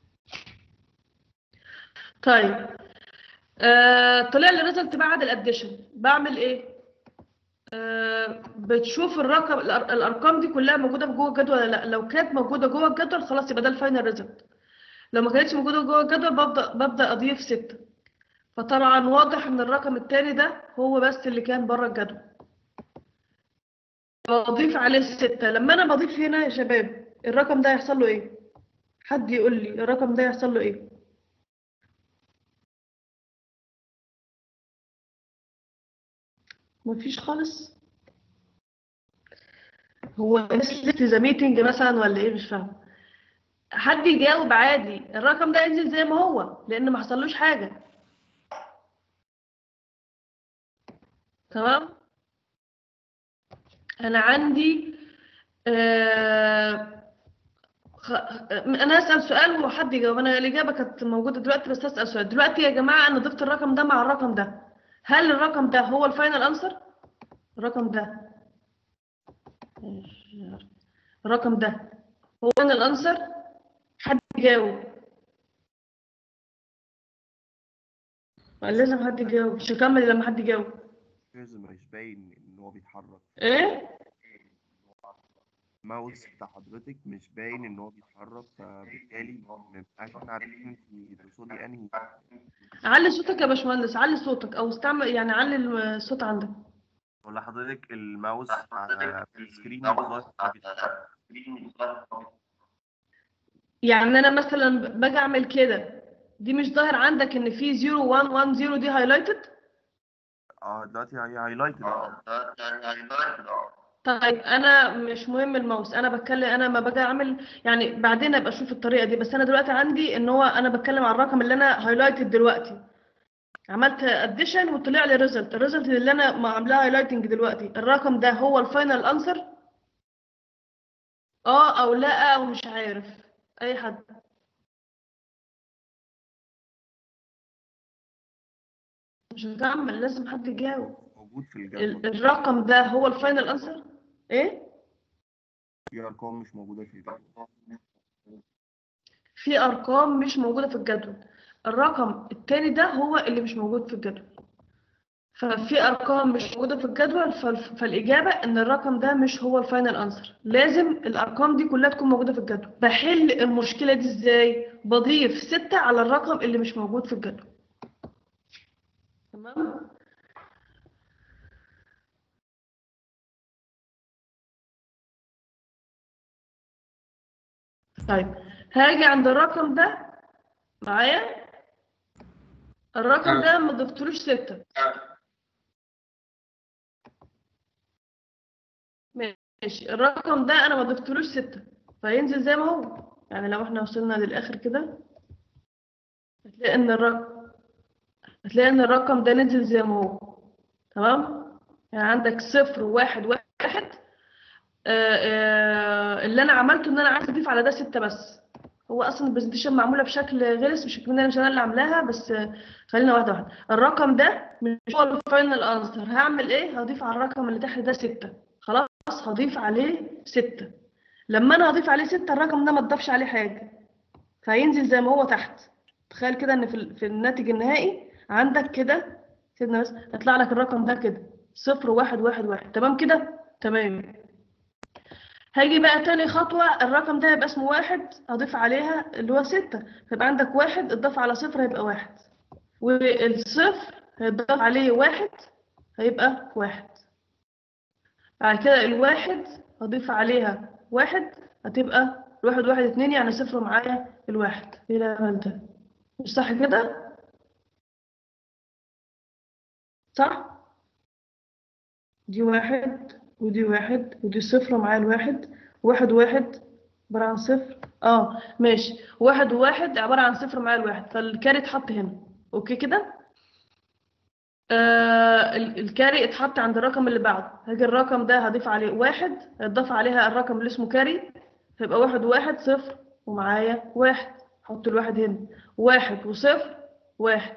طيب آه، طلع لي ريزلت بعد الاديشن بعمل ايه آه، بتشوف الرقم الأر- الارقام دي كلها موجوده في جوه الجدول ولا لا لو كانت موجوده جوه الجدول خلاص يبقى ده الفاينل ريزلت لو ما كانتش موجوده جوه الجدول ببدا ببدا اضيف ستة فطبعا واضح ان الرقم التاني ده هو بس اللي كان بره الجدول بضيف عليه الستة لما انا بضيف هنا يا شباب الرقم ده يحصل له ايه حد يقول لي الرقم ده يحصل له ايه مفيش خالص هو الناس لسه ذا ميتنج مثلا ولا ايه مش فاهم حد يجاوب عادي الرقم ده ينزل زي ما هو لان ما حصلوش حاجه تمام انا عندي آه خ... انا هسال سؤال وحد يجاوب انا الاجابه كانت موجوده دلوقتي بس هسال سؤال دلوقتي يا جماعه انا ضفت الرقم ده مع الرقم ده هل الرقم ده هو الفاينل انسر الرقم ده الرقم ده هو الفاينل انسر حد يجاوب لازم حد يجاوب مش هكمل لما حد يجاوب مش باين ان هو بيتحرك ايه الماوس بتاع حضرتك مش باين ان هو بيتحرك فبالتالي ما ينفعش احنا عارفين انت تقصدي انهي علي صوتك يا باشمهندس علي صوتك او استعمل يعني علي الصوت عندك ولا حضرتك الماوس على في السكرين مش ظاهر إن هو بيتحرك. يعني انا مثلا باجي اعمل كده دي مش ظاهر عندك ان في 0 1 1 0 دي هايلايتد اه دلوقتي هي هايلايتد طيب انا مش مهم الماوس انا بتكلم انا ما باجي اعمل يعني بعدين ابقى اشوف الطريقه دي بس انا دلوقتي عندي ان هو انا بتكلم على الرقم اللي انا هايلايتد دلوقتي عملت اديشن وطلع لي ريزلت الريزلت اللي انا ما عاملاها هايلايتنج دلوقتي الرقم ده هو الفاينل انسر اه او لا او مش عارف اي حد مش هكمل لازم حد يجاوب موجود في ال- الجدول الرقم ده هو الفاينل انسر ايه في ارقام مش موجوده في الجدول في ارقام مش موجوده في الجدول الرقم التاني ده هو اللي مش موجود في الجدول ففي ارقام مش موجوده في الجدول فال- فالاجابه ان الرقم ده مش هو الفاينل انسر لازم الارقام دي كلها تكون موجوده في الجدول بحل المشكله دي ازاي بضيف ستة على الرقم اللي مش موجود في الجدول تمام طيب هاجي عند الرقم ده معايا الرقم ده ما ضفتلوش ستة ماشي الرقم ده انا ما ضفتلوش ستة فينزل زي ما هو يعني لو احنا وصلنا للاخر كده هتلاقي ان الرقم هتلاقي ان الرقم ده نزل زي ما هو تمام يعني عندك صفر وواحد واحد آه، آه، اللي انا عملته ان انا عايز اضيف على ده ستة بس هو اصلا البرزنتيشن معموله بشكل غلس مش كمان مش انا اللي عاملاها بس آه، خلينا واحده واحده الرقم ده مش هو الفاينل انسر هعمل ايه هضيف على الرقم اللي تحت ده ستة خلاص هضيف عليه ستة لما انا هضيف عليه ستة الرقم ده ما تضافش عليه حاجه فهينزل زي ما هو تحت تخيل كده ان في ال- في الناتج النهائي عندك كده سيبنا بس هيطلع لك الرقم ده كده صفر واحد واحد واحد تمام كده تمام هاجي بقى تاني خطوة الرقم ده هيبقى اسمه واحد هضيف عليها اللي هو ستة فيبقى عندك واحد اتضاف على صفر هيبقى واحد والصفر هيتضاف عليه واحد هيبقى واحد بعد كده الواحد هضيف عليها واحد هتبقى واحد واحد اتنين يعني صفر معايا الواحد ايه الهبل ده مش صح كده صح دي واحد ودي واحد ودي صفر معايا الواحد واحد واحد عبارة عن صفر اه ماشي واحد وواحد عبارة عن صفر معايا الواحد فالكاري اتحط هنا اوكي كده آه ال- الكاري اتحط عند الرقم اللي بعده هاجي الرقم ده هضيف عليه واحد هيتضاف عليها الرقم اللي اسمه كاري هيبقى واحد وواحد صفر ومعايا واحد حط الواحد هنا واحد وصفر واحد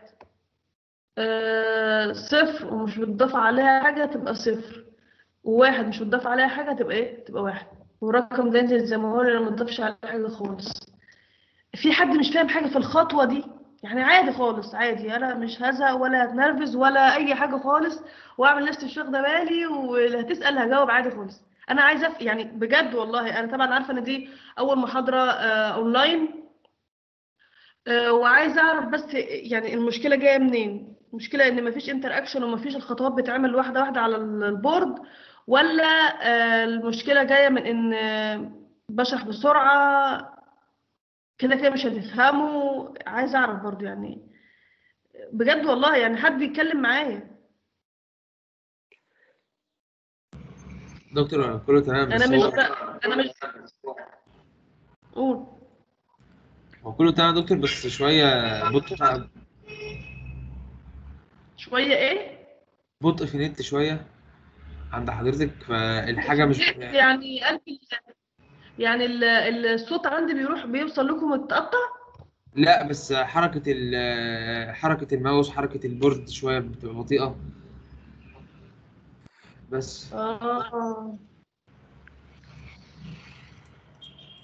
آه صفر ومش بتضاف عليها حاجة تبقى صفر وواحد مش بتضاف عليها حاجة تبقى ايه؟ تبقى واحد والرقم ده ينزل زي ما هو لأن ما تضافش عليه حاجة خالص في حد مش فاهم حاجة في الخطوة دي يعني عادي خالص عادي أنا مش هزهق ولا هتنرفز ولا أي حاجة خالص وأعمل نفسي مش واخدة بالي واللي هتسأل هجاوب عادي خالص أنا عايزة أف... يعني بجد والله أنا طبعا عارفة إن دي أول محاضرة آه أونلاين آه وعايزة أعرف بس يعني المشكلة جاية منين المشكلة إن مفيش انتر أكشن ومفيش الخطوات بتتعمل واحدة واحدة على ال- البورد ولا آه، المشكلة جاية من إن آه، بشرح بسرعة كده كده مش هتفهموا عايزة أعرف برضو يعني بجد والله يعني حد يتكلم معايا دكتور كله تمام أنا بس مش هو أنا مش قول هو كله تمام يا دكتور بس شويه بطء شوية إيه؟ بطء في النت شويه عند حضرتك فالحاجه مش يعني قلبي يعني ال- ال- الصوت عندي بيروح بيوصل لكم متقطع لا بس حركه ال- حركه الماوس حركه البورد شويه بتبقى بطيئه بس آه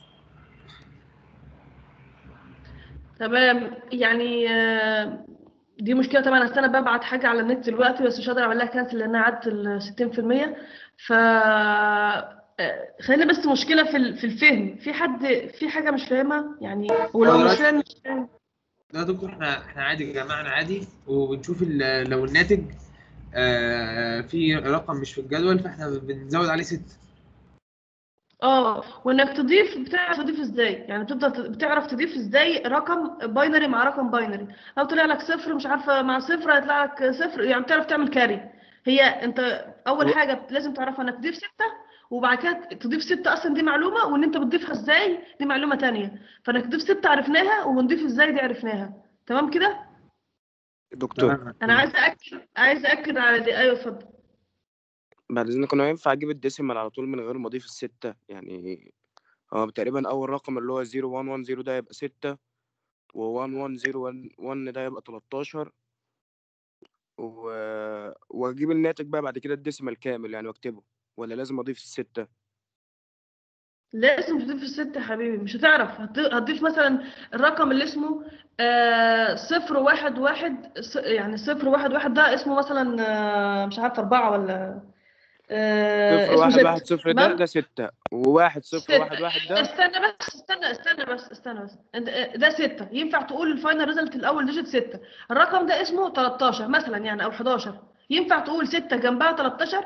تمام يعني آه، دي مشكله طبعا أصل انا ببعت حاجه على النت دلوقتي بس مش هقدر اعمل لها كانسل لانها عدت ال 60% ف آه، خلينا بس مشكله في ال- في الفهم في حد في حاجه مش فاهمها يعني ولو مش دلوقتي- فاهم مش فاهم لا يا دكتور احنا احنا عادي يا جماعه احنا عادي وبنشوف ال- لو الناتج آه، في رقم مش في الجدول فاحنا بنزود عليه ستة اه وانك تضيف بتعرف تضيف ازاي يعني بتفضل بتعرف تضيف ازاي رقم باينري مع رقم باينري لو طلع لك صفر مش عارفه مع صفر هيطلع لك صفر يعني بتعرف تعمل كاري هي انت اول حاجه لازم تعرفها انك تضيف ستة وبعد كده تضيف ستة اصلا دي معلومه وان انت بتضيفها ازاي دي معلومه تانية فانك تضيف ستة عرفناها ونضيف ازاي دي عرفناها تمام كده دكتور تمام. انا عايزه اكد عايزه اكد على دي ايوه اتفضل بعد اذنك انا ينفع اجيب الديسيمال على طول من غير ما اضيف الستة يعني هو تقريبا اول رقم اللي هو 0110 ده يبقى ستة و 11011 ده يبقى 13 و... واجيب الناتج بقى بعد كده الديسيمال كامل يعني واكتبه ولا لازم اضيف الستة لازم تضيف الست يا حبيبي مش هتعرف هت- هتضيف مثلا الرقم اللي اسمه آه صفر واحد واحد ص- يعني صفر واحد واحد ده اسمه مثلا آه مش عارفة أربعة ولا آه صفر اسمه واحد ستة واحد صفر ده تمام؟ ده ستة وواحد صفر ستة. واحد واحد ده استنى بس استنى استنى بس استنى بس أنت- ده ستة ينفع تقول الفاينل ريزلت الأول ديجيت ستة الرقم ده اسمه 13 مثلا يعني أو 11 ينفع تقول ستة جنبها 13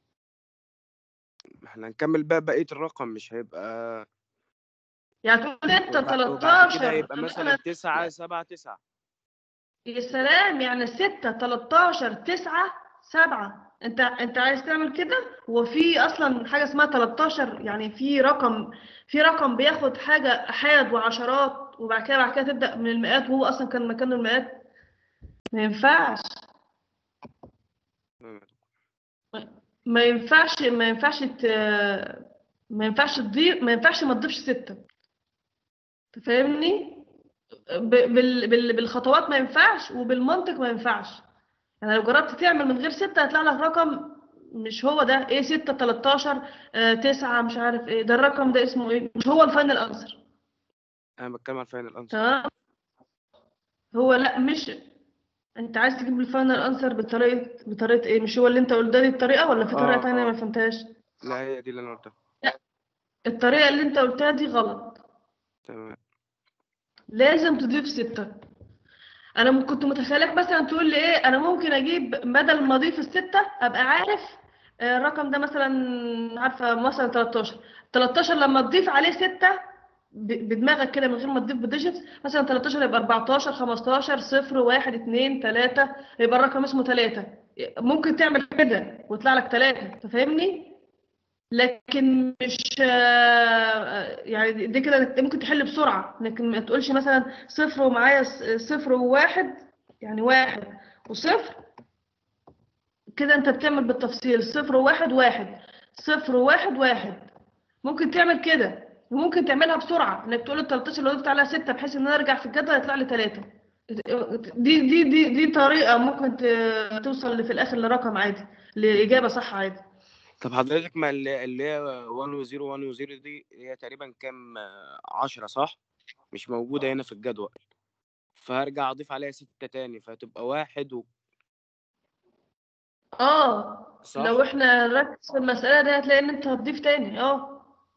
احنا هنكمل بقى بقية الرقم مش هيبقى يعني تقول أنت وبع- وبعد كده 13 هيبقى مثلا تسعة سبعة تسعة يا سلام يعني ستة 13 9 7 انت انت عايز تعمل كده وفي اصلا حاجه اسمها 13 يعني في رقم في رقم بياخد حاجه احاد وعشرات وبعد كده بعد كده تبدا من المئات وهو اصلا كان مكانه المئات ما ينفعش ما ينفعش ما ينفعش ت... ما ينفعش تضيف ما ينفعش ما تضيفش ستة انت فاهمني ب... بال... بال... بالخطوات ما ينفعش وبالمنطق ما ينفعش يعني لو جربت تعمل من غير ستة هيطلع لك رقم مش هو ده ايه ستة 13 آه، تسعة مش عارف ايه ده الرقم ده اسمه ايه مش هو الفاينل انسر انا بتكلم على الفاينل انسر تمام هو لا مش انت عايز تجيب الفاينل انسر بطريقة بطريقة ايه مش هو اللي انت قلت لي الطريقة ولا في طريقة آه، تانية آه. ما فهمتهاش لا هي دي اللي انا قلتها الطريقة اللي انت قلتها دي غلط تمام لازم تضيف ستة انا م- كنت متخيلك مثلا تقول لي ايه انا ممكن اجيب بدل ما اضيف الستة ابقى عارف آه، الرقم ده مثلا عارفة مثلا 13 13 لما تضيف عليه ستة ب- بدماغك كده من غير ما تضيف بالديجيتس مثلا 13 يبقى 14 15 0 1 2 3 يبقى الرقم اسمه 3 ممكن تعمل كده ويطلع لك 3 انت فاهمني لكن مش آه، يعني دي كده انت ممكن تحل بسرعة لكن ما تقولش مثلا صفر ومعايا س- صفر وواحد يعني واحد وصفر كده انت بتعمل بالتفصيل صفر وواحد واحد صفر وواحد واحد ممكن تعمل كده وممكن تعملها بسرعة انك تقول ال 13 لو ضفت عليها 6 بحيث ان انا ارجع في الجدول يطلع لي 3 دي دي دي دي طريقة ممكن ت- توصل في الاخر لرقم عادي لإجابة صح عادي طب حضرتك ما اللي اللي هي 1 و 0 1 و 0 دي هي تقريبا كام 10 صح مش موجودة هنا في الجدول فهرجع اضيف عليها ستة تاني فهتبقى واحد و... اه صح لو احنا نركز في المسألة دي هتلاقي ان انت هتضيف تاني اه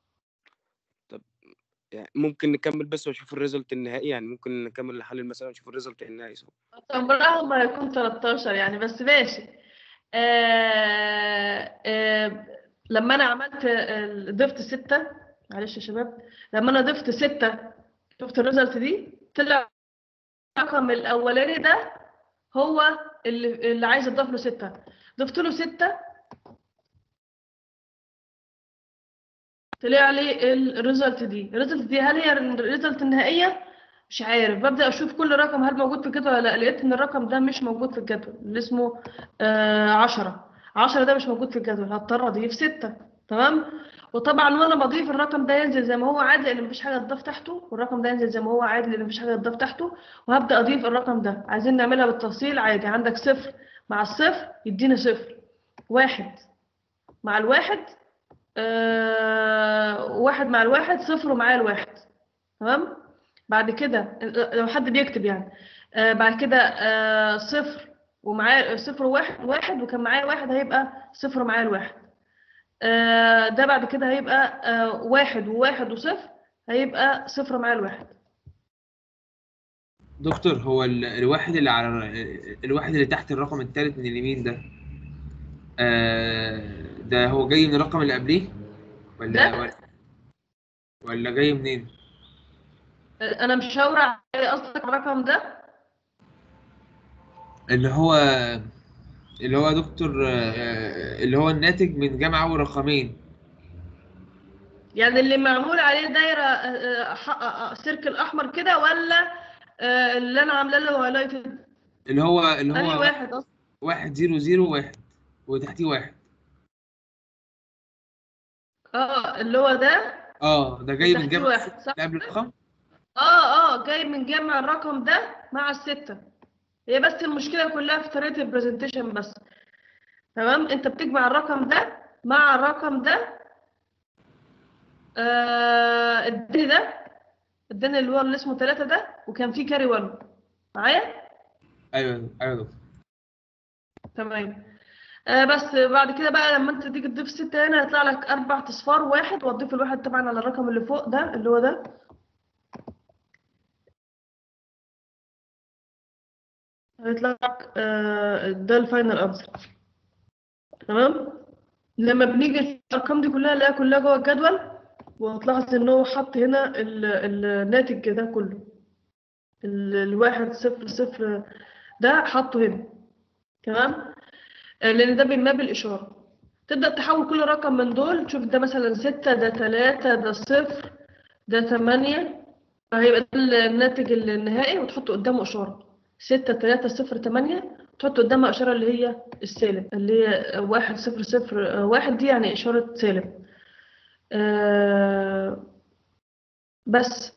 يعني ممكن نكمل بس واشوف الريزلت النهائي يعني ممكن نكمل لحل المسألة ونشوف الريزلت النهائي صح عمرها ما هيكون 13 يعني بس ماشي آه آه لما انا عملت ال- ضفت ستة معلش يا شباب لما انا ضفت ستة شفت الريزلت دي طلع الرقم الاولاني ده هو اللي, اللي عايز اضاف له ستة ضفت له ستة طلع لي الريزلت دي الريزلت دي هل هي الريزلت النهائية مش عارف ببدأ أشوف كل رقم هل موجود في الجدول ولا لا لقيت إن الرقم ده مش موجود في الجدول اللي اسمه آه عشرة عشرة ده مش موجود في الجدول هضطر أضيف ستة تمام وطبعا وأنا بضيف الرقم ده ينزل زي ما هو عادي لأن مفيش حاجة تضاف تحته والرقم ده ينزل زي ما هو عادي لأن مفيش حاجة تضاف تحته وهبدأ أضيف الرقم ده عايزين نعملها بالتفصيل عادي عندك صفر مع الصفر يديني صفر واحد مع الواحد آه واحد مع الواحد صفر ومعايا الواحد تمام بعد كده لو حد بيكتب يعني آه بعد كده آه صفر ومعاه صفر وواحد واحد وكان معايا واحد هيبقى صفر معايا الواحد آه ده بعد كده هيبقى آه واحد وواحد وصفر هيبقى صفر معايا الواحد دكتور هو ال- الواحد اللي على الواحد اللي تحت الرقم الثالث من اليمين ده آه ده هو جاي من الرقم اللي قبليه ولا ده؟ ولا, ولا جاي منين؟ آه انا مش هورع على قصدك الرقم ده اللي هو اللي هو دكتور آه، اللي هو الناتج من جمع أول رقمين يعني اللي معمول عليه دايره آه، آه، ح- آه، آه، سيركل احمر كده ولا آه، اللي انا عامله له هايلايتد اللي هو اللي انهي هو واحد اصلا واحد زيرو زيرو واحد وتحتيه واحد اه اللي هو ده اه ده جاي من وتحتيه جمع واحد صح اللي قبل الرقم اه اه جاي من جمع الرقم ده مع الستة هي بس المشكلة كلها في طريقة البرزنتيشن بس تمام انت بتجمع الرقم ده مع الرقم ده آه اداني ده اداني اللي هو اللي اسمه ثلاثة ده وكان فيه كاري 1 معايا ايوه ايوه دكتور تمام آه بس بعد كده بقى لما انت تيجي تضيف ستة هنا هيطلع لك أربع أصفار واحد وتضيف الواحد طبعا على الرقم اللي فوق ده اللي هو ده هيطلع لك آه ده الفاينل أنسر تمام لما بنيجي الأرقام دي كلها نلاقيها كلها جوه الجدول وهتلاحظ إن هو حط هنا ال- الناتج ده كله ال- الواحد صفر صفر ده حطه هنا تمام آه، لأن ده بيماب الإشارة تبدأ تحول كل رقم من دول تشوف ده مثلا ستة ده تلاتة ده صفر ده تمانية فهيبقى ده الناتج النهائي وتحط قدامه إشارة ستة تلاتة صفر تمانية تحط قدامها إشارة اللي هي السالب اللي هي واحد صفر صفر آه، واحد دي يعني إشارة سالب آه، بس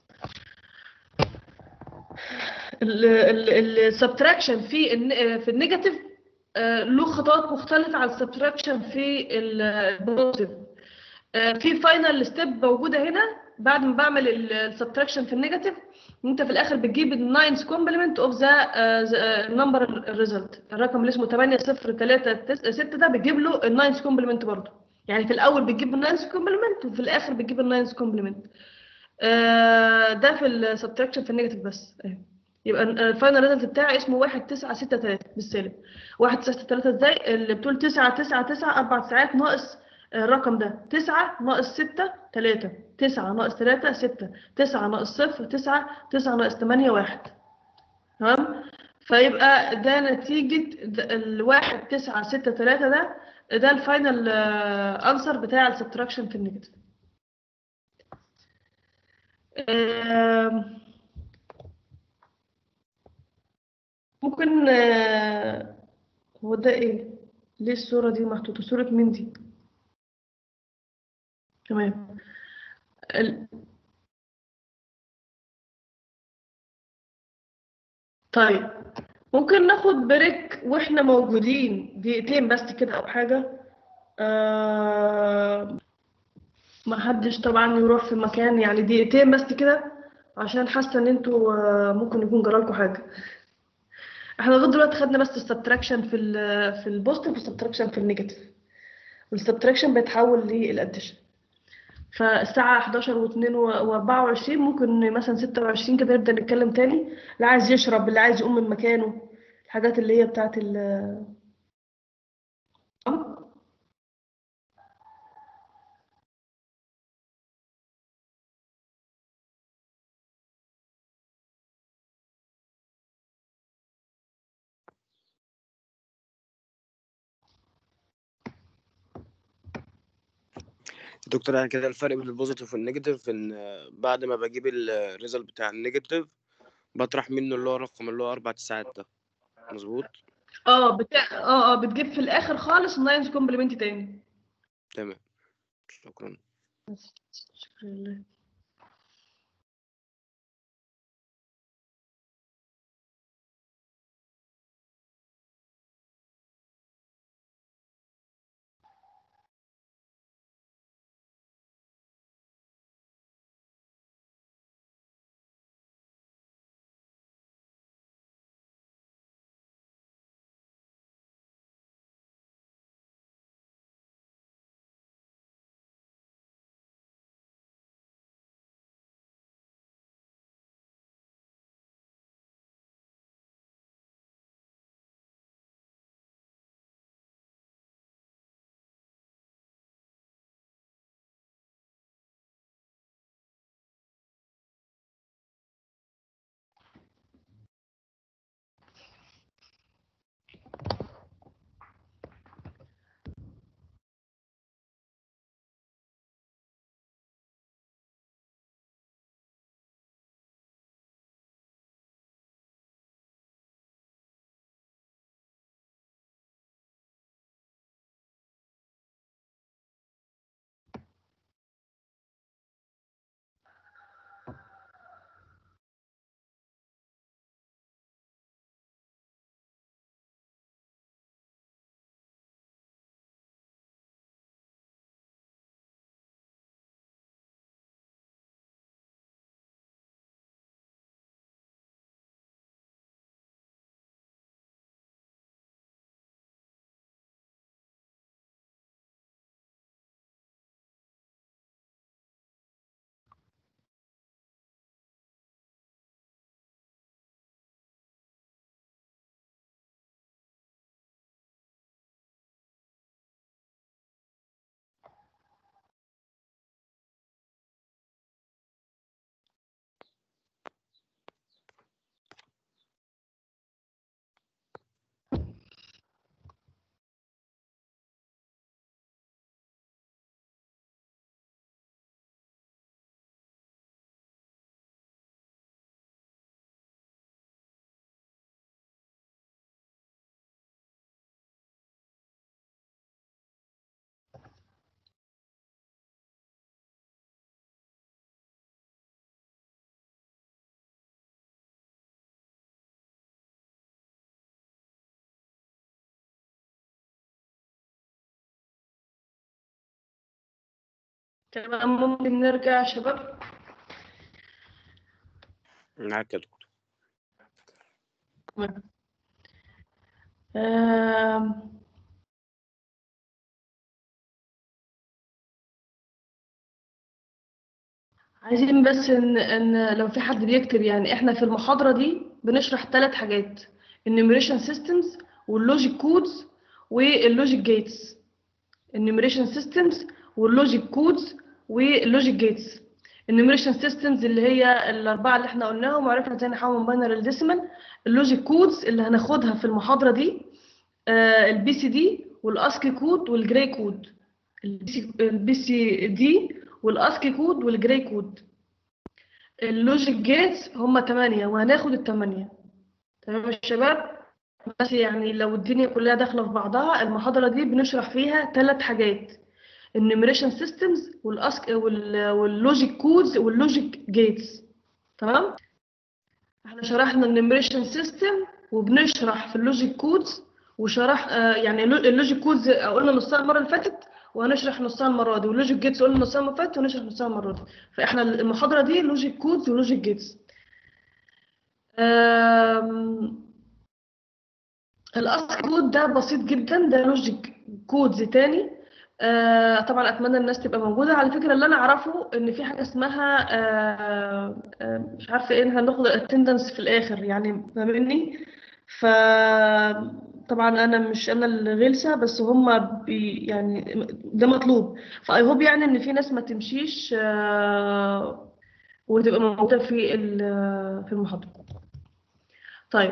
السبتراكشن في الن- في النيجاتيف آه، له خطوات مختلفة عن السبتراكشن في البوزيتيف في فاينل ستيب موجودة هنا بعد ما بعمل السبتراكشن في النيجاتيف انت في الاخر بتجيب الناينز كومبلمنت اوف ذا نمبر ريزلت الرقم اللي اسمه 8 0 3 6 ده بتجيب له الناينز كومبلمنت برضه يعني في الاول بتجيب الناينز كومبلمنت وفي الاخر بتجيب الناينز كومبلمنت ده في السبتراكشن في النيجاتيف بس أهي. يبقى الفاينل ريزلت بتاعي اسمه 1 9 6 3 بالسالب 1 9 6 3 ازاي اللي بتقول 9 9 9 اربع ساعات ناقص الرقم ده 9 ناقص 6 3 9 ناقص 3 6 9 ناقص 0 9 9 ناقص 8 1 تمام فيبقى ده نتيجة د- الواحد تسعة ستة تلاتة ده ده الفاينل انسر بتاع السبتراكشن في النيجاتيف آم، ممكن آه، هو ده ايه ليه الصورة دي محطوطة صورة مين دي تمام ال- طيب ممكن ناخد بريك واحنا موجودين دقيقتين بس كده او حاجة آه ما حدش طبعا يروح في مكان يعني دقيقتين بس كده عشان حاسة ان انتوا آه ممكن يكون جرالكوا حاجة احنا لغاية دلوقتي خدنا بس السبتراكشن في ال في البوزيتيف والسبتراكشن في النيجاتيف والسبتراكشن بيتحول للاديشن فالساعة 11 و2 و24 ممكن مثلا 26 كده نبدأ نتكلم تاني اللي عايز يشرب اللي عايز يقوم من مكانه الحاجات اللي هي بتاعت ال دكتور يعني كده الفرق بين البوزيتيف والنيجاتيف ان آه، بعد ما بجيب الريزلت بتاع النيجاتيف بطرح منه اللي هو الرقم اللي هو اربع تسعات ده مظبوط اه بتاع اه اه بتجيب في الاخر خالص ناينز كومبلمنت تاني تمام شكرا شكرا لله تمام ممكن نرجع يا شباب معاك يا دكتور تمام. آم، عايزين بس ان ان لو في حد بيكتب يعني احنا في المحاضرة دي بنشرح ثلاث حاجات النيوميريشن سيستمز واللوجيك كودز واللوجيك جيتس النيوميريشن سيستمز واللوجيك كودز واللوجيك جيتس النيوميريشن سيستمز اللي هي الاربعه اللي احنا قلناهم وعرفنا ازاي نحول من باينري لديسيمال اللوجيك كودز اللي هناخدها في المحاضره دي البي سي دي والاسكي كود والجراي كود البي سي دي والاسكي كود والجراي كود اللوجيك جيتس هم تمانية وهناخد التمانية تمام يا شباب بس يعني لو الدنيا كلها داخله في بعضها المحاضره دي بنشرح فيها ثلاث حاجات النيوميريشن سيستمز والاسك واللوجيك كودز واللوجيك جيتس تمام احنا شرحنا النيوميريشن سيستم وبنشرح في اللوجيك كودز وشرح آه يعني اللوجيك كودز قلنا نصها المره اللي فاتت وهنشرح نصها المره دي واللوجيك جيتس قلنا نصها المره اللي فاتت وهنشرح نصها المره دي فاحنا المحاضره دي لوجيك كودز ولوجيك جيتس الاسك كود ده بسيط جدا ده لوجيك كودز تاني آه طبعا اتمنى الناس تبقى موجوده على فكره اللي انا اعرفه ان في حاجه اسمها آه آه مش عارفه ايه هناخد الاتندنس في الاخر يعني فاهمني ف طبعا انا مش انا اللي غلسه بس هم بي يعني ده مطلوب فاي هوب يعني ان في ناس ما تمشيش آه وتبقى موجوده في في المحاضره طيب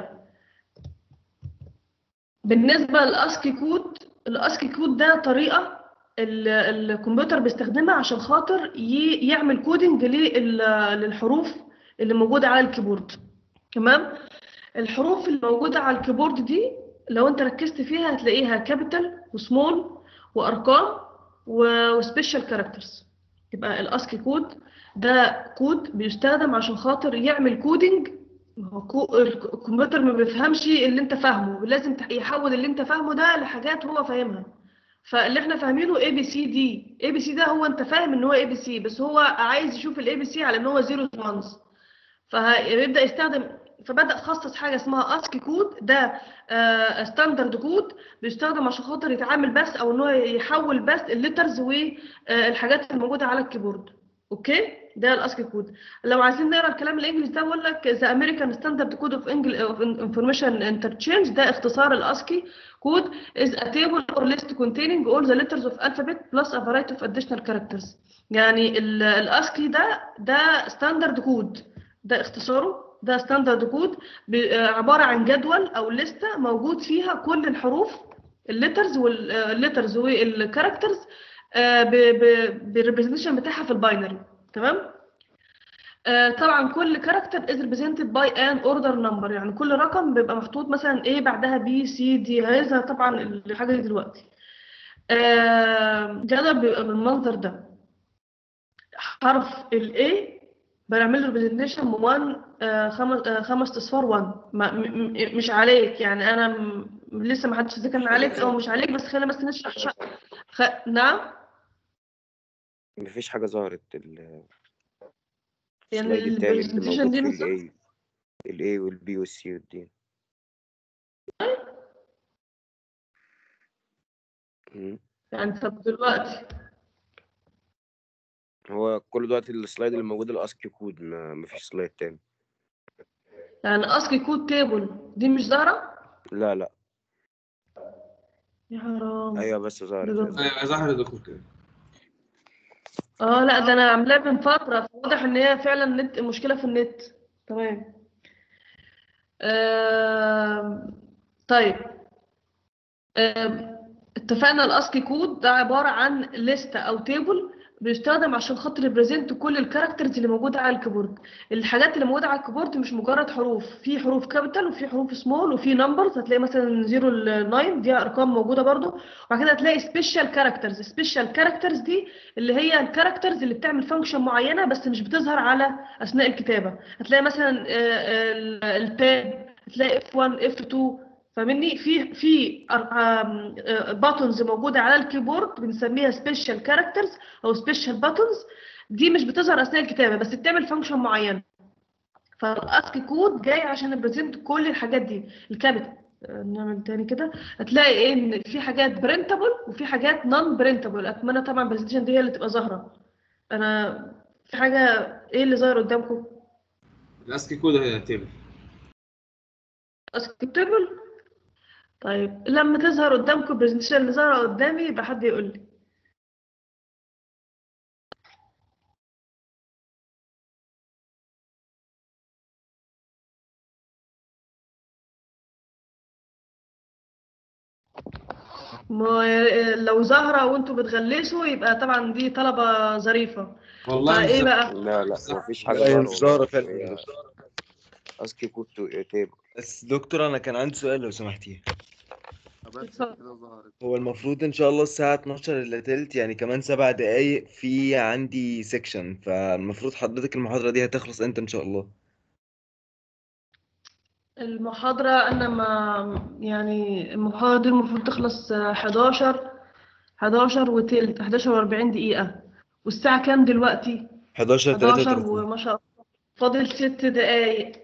بالنسبه للاسكي كود الاسكي كود ده طريقه الكمبيوتر بيستخدمها عشان خاطر يعمل كودنج للحروف اللي موجوده على الكيبورد تمام الحروف اللي موجوده على الكيبورد دي لو انت ركزت فيها هتلاقيها كابيتال وسمول وارقام وسبيشال كاركترز يبقى الاسكي كود ده كود بيستخدم عشان خاطر يعمل كودنج الكمبيوتر ما بيفهمش اللي انت فاهمه لازم يحول اللي انت فاهمه ده لحاجات هو فاهمها فاللي احنا فاهمينه اي بي سي دي اي بي سي ده هو انت فاهم ان هو اي بي سي بس هو عايز يشوف الاي بي سي على ان هو زيرو وانز فيبدا يستخدم فبدا خصص حاجه اسمها اسكي كود ده ستاندرد كود بيستخدم عشان خاطر يتعامل بس او ان هو يحول بس الليترز والحاجات الموجوده على الكيبورد اوكي ده الاسكي كود لو عايزين نقرا الكلام الانجليزي ده بقول لك ذا امريكان ستاندرد كود اوف انفورميشن انترتشينج ده اختصار الاسكي كود is a table or list containing all the letters of alphabet plus a variety of additional characters يعني الاسكي ده ده ستاندرد كود ده اختصاره ده ستاندرد كود عباره عن جدول او لسته موجود فيها كل الحروف الليترز والليترز والكاركترز بالريبريزنتيشن بتاعها في الباينري تمام آه طبعا كل كاركتر از ريبريزنتد باي ان اوردر نمبر يعني كل رقم بيبقى محطوط مثلا ايه بعدها بي سي دي هذا طبعا الحاجه دي دلوقتي آه جدول بيبقى بالمنظر ده حرف الاي بنعمل له ريبريزنتيشن 1 آه خمس آه خمس اصفار 1 مش عليك يعني انا م... لسه ما حدش ذكر عليك او مش عليك بس خلينا بس نشرح ش... خ... نعم مفيش حاجة ظهرت ال يعني السلايد التاني اللي البرزنتيشن دي موجود في نص ال A ال A وال B وال C وال D مم. يعني طب دلوقتي هو كل دلوقتي السلايد اللي موجود الاسكي كود ما مفيش سلايد تاني يعني اسكي كود تيبل دي مش ظاهره لا لا يا حرام ايوه بس ظهرت ده يا ايوه ظهر يا دكتور كده اه لا ده انا عاملاها من فتره فواضح ان هي فعلا نت مشكله في النت تمام آم، طيب آم، اتفقنا الاسكي كود ده عباره عن لستة او تيبل بيستخدم عشان خاطر يبريزنت كل الكاركترز اللي موجوده على الكيبورد الحاجات اللي موجوده على الكيبورد مش مجرد حروف في حروف كابيتال وفي حروف سمول وفي نمبرز هتلاقي مثلا 0 ل 9 دي ارقام موجوده برضو وبعد كده هتلاقي سبيشال كاركترز سبيشال كاركترز دي اللي هي الكاركترز اللي بتعمل فانكشن معينه بس مش بتظهر على اثناء الكتابه هتلاقي مثلا آه، آه، التاب هتلاقي F1 F2 فاهمني في في باتونز موجوده على الكيبورد بنسميها سبيشال كاركترز او سبيشال باتونز دي مش بتظهر اثناء الكتابه بس بتعمل فانكشن معينه فالاسكي كود جاي عشان يبريزنت كل الحاجات دي الكابيتال نعمل تاني كده هتلاقي ايه ان في حاجات برنتابل وفي حاجات نون برنتابل اتمنى طبعا البرزنتيشن دي هي اللي تبقى ظاهره انا في حاجه ايه اللي ظاهر قدامكم الاسكي كود تيبل اسكتبل طيب لما تظهر قدامكم البرزنتيشن اللي ظاهره قدامي يبقى حد يقول لي ما لو ظاهره وانتوا بتغلسوا يبقى طبعا دي طلبه ظريفه والله فايه مش- بقى لا لا مفيش حاجه لا، هي ظاهرة مش ظاهرة والله. فعلا. هي اسكي كود تو تيبل بس دكتور انا كان عندي سؤال لو سمحتي بس اتفضل. كده ظهرت هو المفروض ان شاء الله الساعة 12 الا تلت يعني كمان سبع دقايق في عندي سيكشن فالمفروض حضرتك المحاضرة دي هتخلص امتى ان شاء الله المحاضرة أنا ما يعني المحاضرة دي المفروض تخلص آه، 11 11 وتلت 11 و40 دقيقة والساعة كام دلوقتي؟ 11 11 33 وما شاء الله فاضل ست دقايق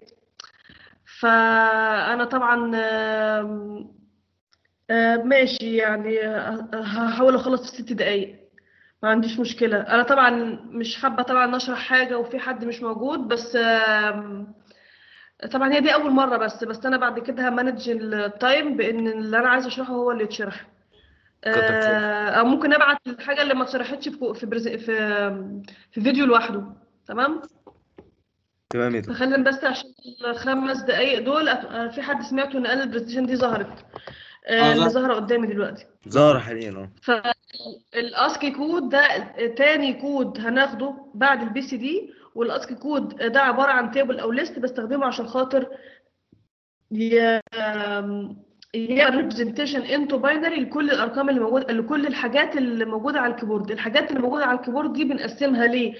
فأنا طبعا آم، آه، ماشي يعني آه، هحاول أخلص في ست دقايق ما عنديش مشكلة أنا طبعا مش حابة طبعا أشرح حاجة وفي حد مش موجود بس آم، طبعا هي دي أول مرة بس بس أنا بعد كده همانج التايم بإن اللي أنا عايزة أشرحه هو اللي يتشرح كتر خيرك. آه، أو ممكن أبعت الحاجة اللي ما اتشرحتش في في برز- في في فيديو لوحده تمام تمام يا دكتور فخلينا بس عشان الخمس دقايق دول أت- آه، في حد سمعته ان قال البرزنتيشن دي ظهرت آه، آه، اللي ظهر. ظاهره قدامي دلوقتي ظاهرة حاليا اه فالاسكي كود ده تاني كود هناخده بعد البي سي دي والاسكي كود ده عباره عن تيبل او ليست بستخدمه عشان خاطر ي- آم، يعمل ريبرزنتيشن انتو باينري لكل الارقام اللي موجوده لكل الحاجات اللي موجوده على الكيبورد الحاجات اللي موجوده على الكيبورد دي بنقسمها ل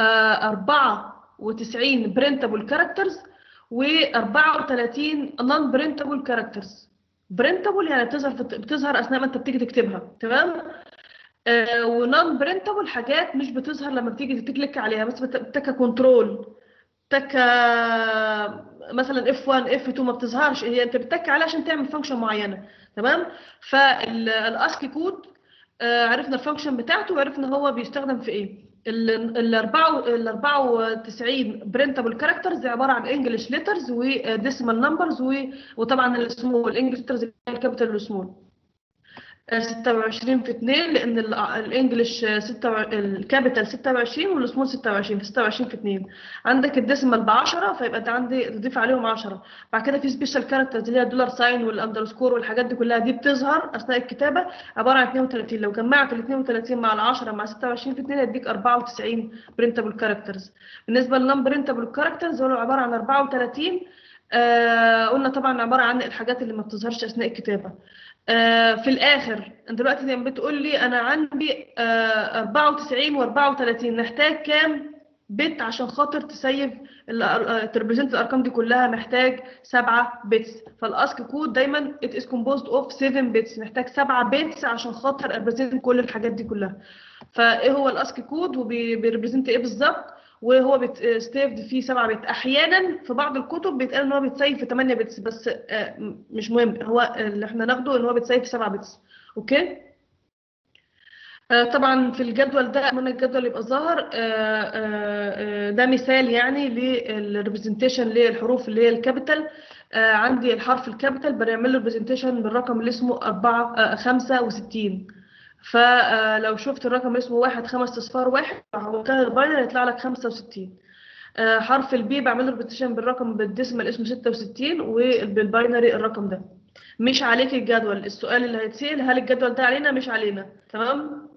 94 برنتابل كاركترز و34 نون برنتابل كاركترز برنتابل يعني بتظهر في بتظهر اثناء ما انت بتيجي تكتبها تمام آه ونون برنتابل حاجات مش بتظهر لما بتيجي تكليك عليها بس بت- بتكا كنترول تكا مثلا اف 1 اف 2 ما بتظهرش هي انت بتتك عليها عشان تعمل فانكشن معينه تمام فالاسكي كود آه، عرفنا الفانكشن بتاعته وعرفنا هو بيستخدم في ايه ال ال 94 برنتابل كاركترز عباره عن انجلش ليترز وديسيمال نمبرز وطبعا السمول الانجلش ليترز الكابيتال والسمول 26 في 2 لان ال- الانجليش 6 الكابيتال 26 والسمول 26 في 26 في 2 عندك الديسيمال ب 10 فيبقى انت عندي تضيف عليهم 10 بعد كده في سبيشال كاركترز اللي هي الدولار ساين والاندرسكور والحاجات دي كلها دي بتظهر اثناء الكتابه عباره عن 32 لو جمعت ال 32 مع ال 10 مع 26 في 2 هيديك 94 برنتابل كاركترز بالنسبه للنون برنتابل كاركترز هو عباره عن 34 آه قلنا طبعا عباره عن الحاجات اللي ما بتظهرش اثناء الكتابه آه، في الاخر انت دلوقتي زي ما بتقول لي انا عندي آه، 94 و34 نحتاج كام بت عشان خاطر تسيف تريبريزنت الارقام دي كلها محتاج 7 بتس فالاسك كود دايما it is composed of 7 بتس محتاج 7 بتس عشان خاطر اريبريزنت كل الحاجات دي كلها فايه هو الاسك كود وبيريبريزنت ايه بالظبط وهو بيتستيفد فيه 7 بت احيانا في بعض الكتب بيتقال ان هو بيتسيف في 8 بتس بس آه، م- مش مهم هو اللي احنا ناخده ان هو بيتسيف في 7 بتس اوكي آه، طبعا في الجدول ده اتمنى الجدول يبقى ظاهر آه، آه، آه، ده مثال يعني للريبريزنتيشن للحروف اللي هي الكابيتال آه، عندي الحرف الكابيتال بنعمل له ريبريزنتيشن بالرقم اللي اسمه 4 65 فلو شفت الرقم اللي اسمه 1 5 اصفار 1 عملتها الباينر هيطلع لك 65 آه، حرف البي بعمل له ريبريزنتيشن بالرقم بالديسمال اسمه 66 وبالباينري الرقم ده مش عليك الجدول السؤال اللي هيتسأل هل الجدول ده علينا مش علينا تمام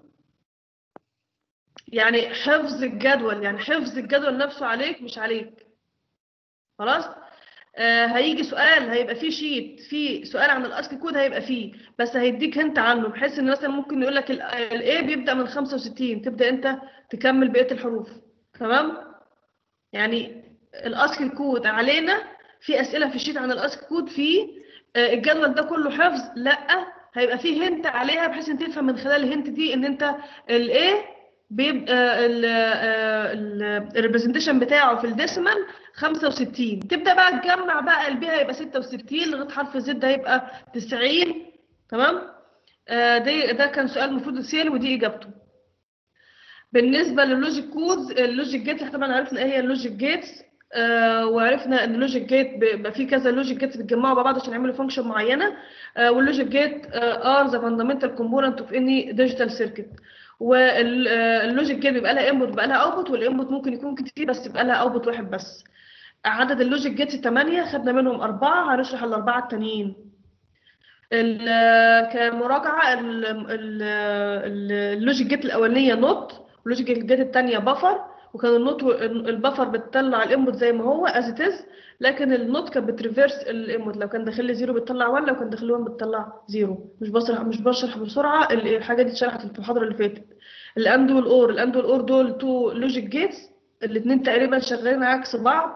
يعني حفظ الجدول يعني حفظ الجدول نفسه عليك مش عليك خلاص آه هيجي سؤال هيبقى فيه شيت فيه سؤال عن الاسكي كود هيبقى فيه بس هيديك هنت عنه بحيث ان مثلا ممكن يقول لك الاي بيبدا من 65 تبدا انت تكمل بقيه الحروف تمام يعني الاسكي كود علينا في اسئله في الشيت عن الاسك كود في آه، الجدول ده كله حفظ لا هيبقى فيه هنت عليها بحيث ان تفهم من خلال الهنت دي ان انت الايه بيبقى الريبريزنتيشن بتاعه في الديسمال 65 تبدا بقى تجمع بقى البي هيبقى 66 لغايه حرف الزد هيبقى 90 تمام آه، ده ده كان سؤال المفروض يتسال ودي اجابته بالنسبه للوجيك كودز اللوجيك جيتس احنا طبعا عرفنا ايه هي اللوجيك جيتس آه وعرفنا ان اللوجيك جيت بيبقى فيه كذا لوجيك جيتس بيتجمعوا مع بعض عشان يعملوا فانكشن معينه آه واللوجيك جيت ار ذا فاندامنتال كومبوننت اوف اني ديجيتال سيركت واللوجيك جيت بيبقى لها انبوت بيبقى لها اوتبوت والانبوت ممكن يكون كتير بس بيبقى لها اوتبوت واحد بس عدد اللوجيك جيتس 8 خدنا منهم أربعة هنشرح الأربعة التانيين ال- كمراجعة ال- ال- ال- اللوجيك جيت الأولانية نوت واللوجيك جيت التانية بفر وكان النوت البفر بتطلع الانبوت زي ما هو از اتز لكن النوت كانت بتريفيرس الانبوت لو كان داخل لي زيرو بتطلع 1 لو كان داخل لي 1 بتطلع زيرو مش بشرح مش بشرح بسرعه ال- الحاجه دي اتشرحت في المحاضره اللي فاتت الاند والاور الاند والاور دول تو لوجيك جيتس الاثنين تقريبا شغالين عكس بعض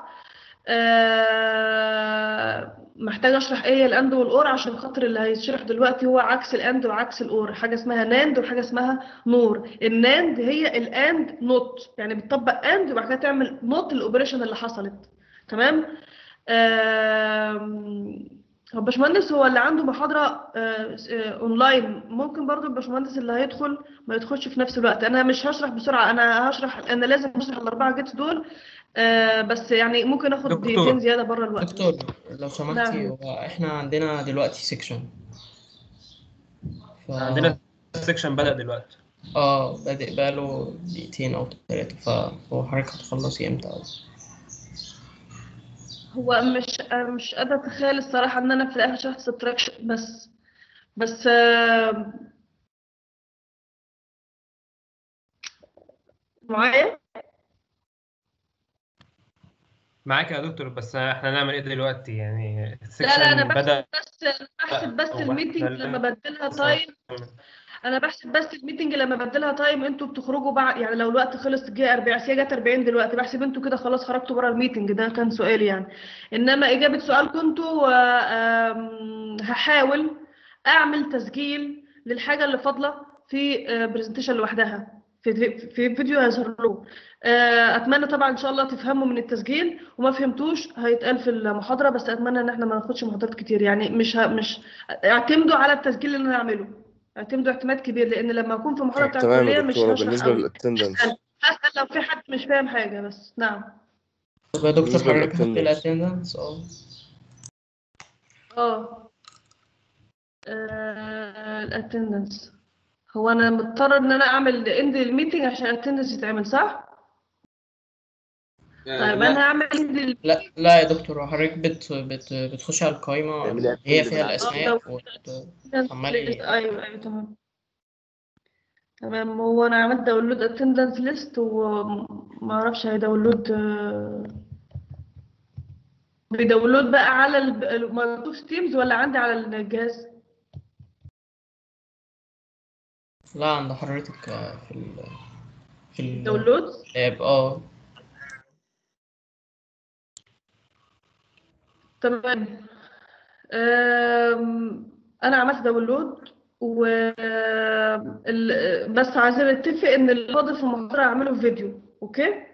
آه، محتاج اشرح ايه هي الاند والاور عشان خاطر اللي هيتشرح دلوقتي هو عكس الاند وعكس الاور حاجه اسمها ناند وحاجه اسمها نور الناند هي الاند نوت يعني بتطبق اند وبعد كده تعمل نوت الاوبريشن اللي حصلت تمام آم، هو باشمهندس هو اللي عنده محاضره آه، آه، اونلاين ممكن برضو الباشمهندس اللي هيدخل ما يدخلش في نفس الوقت انا مش هشرح بسرعه انا هشرح انا لازم اشرح الاربعه جيتس دول آه، بس يعني ممكن اخد دكتور. دقيقتين زياده بره الوقت دكتور لو سمحتي نعم. هو احنا عندنا دلوقتي سيكشن ف... عندنا السكشن بدأ دلوقتي اه بادئ بقاله دقيقتين او ثلاثة فهو حضرتك هتخلصي امتى أو هو مش آه، مش قادره اتخيل الصراحه ان انا في الاخر شرحت سبتراكشن بس بس آه، معايا معاك يا دكتور بس احنا نعمل ايه دلوقتي يعني لا لا السكشن انا بدأ بحسب بس أنا بحسب بس هو الميتنج إحنا لما لازم- بدلها تايم انا بحسب بس الميتنج لما بدلها تايم انتوا بتخرجوا بعد يعني لو الوقت خلص جه 40 هي جت 40 دلوقتي بحسب انتوا كده خلاص خرجتوا بره الميتنج ده كان سؤالي يعني انما اجابه سؤالكم انتوا آه، آم، هحاول اعمل تسجيل للحاجه اللي فاضله في برزنتيشن لوحدها في في فيديو هيظهر له آه، اتمنى طبعا ان شاء الله تفهموا من التسجيل وما فهمتوش هيتقال في المحاضره بس اتمنى ان احنا ما ناخدش محاضرات كتير يعني مش ه... مش اعتمدوا على التسجيل اللي انا هعمله اعتمدوا اعتماد كبير لان لما اكون في المحاضره بتاع تمام الكليه يا مش دكتورة هشرح بالنسبة قوي للاتندنس هسال لو في حد مش فاهم حاجه بس نعم طب يا دكتور بالنسبة حضرتك هتدي للattendance. الاتندنس اه اه الاتندنس هو انا مضطر ان انا اعمل اند الميتنج عشان الاتندنس يتعمل صح آه، طيب لا، انا هعمل end ال- لا لا يا دكتور حضرتك بت... بت... بتخش على القايمة تعملي اللي هي attendance. فيها آه، الأسماء لو- وت... عمال ي- ايوه ايوه تمام تمام هو انا عملت داونلود اتندنس ليست وما اعرفش هيداونلود آه، بيداونلود بقى على الب- مايكروسوفت تيمز ولا عندي على الجهاز لا عند حضرتك آه، في ال... في ال- داونلود اللاب اه تمام أم، انا عملت داونلود و ال- بس عايزين نتفق ان اللي فاضل في المحاضره اعمله فيديو اوكي تمام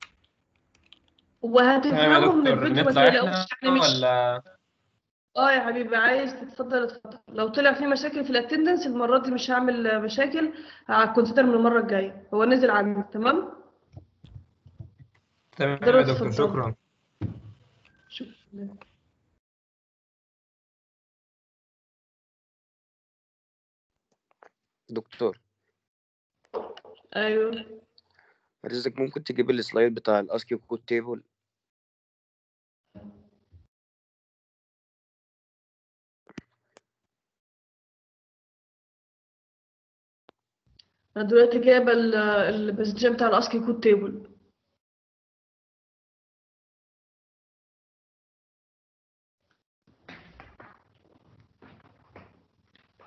يا وهتفهموا من دكتور الفيديو ما نطلع تقلقوش احنا يعني مش ولا اه يا حبيبي عايز تتفضل اتفضل لو طلع في مشاكل في الاتندنس المره دي مش هعمل مشاكل هكونسيدر من المره الجايه هو نزل عندي تمام تمام يا تقدروا دكتور تتفضلوا. شكرا شكرا دكتور ايوه حضرتك ممكن تجيب السلايد بتاع الاسكي كود تيبل انا دلوقتي جايبه ال- البرزنتيشن بتاع الاسكي كود تيبل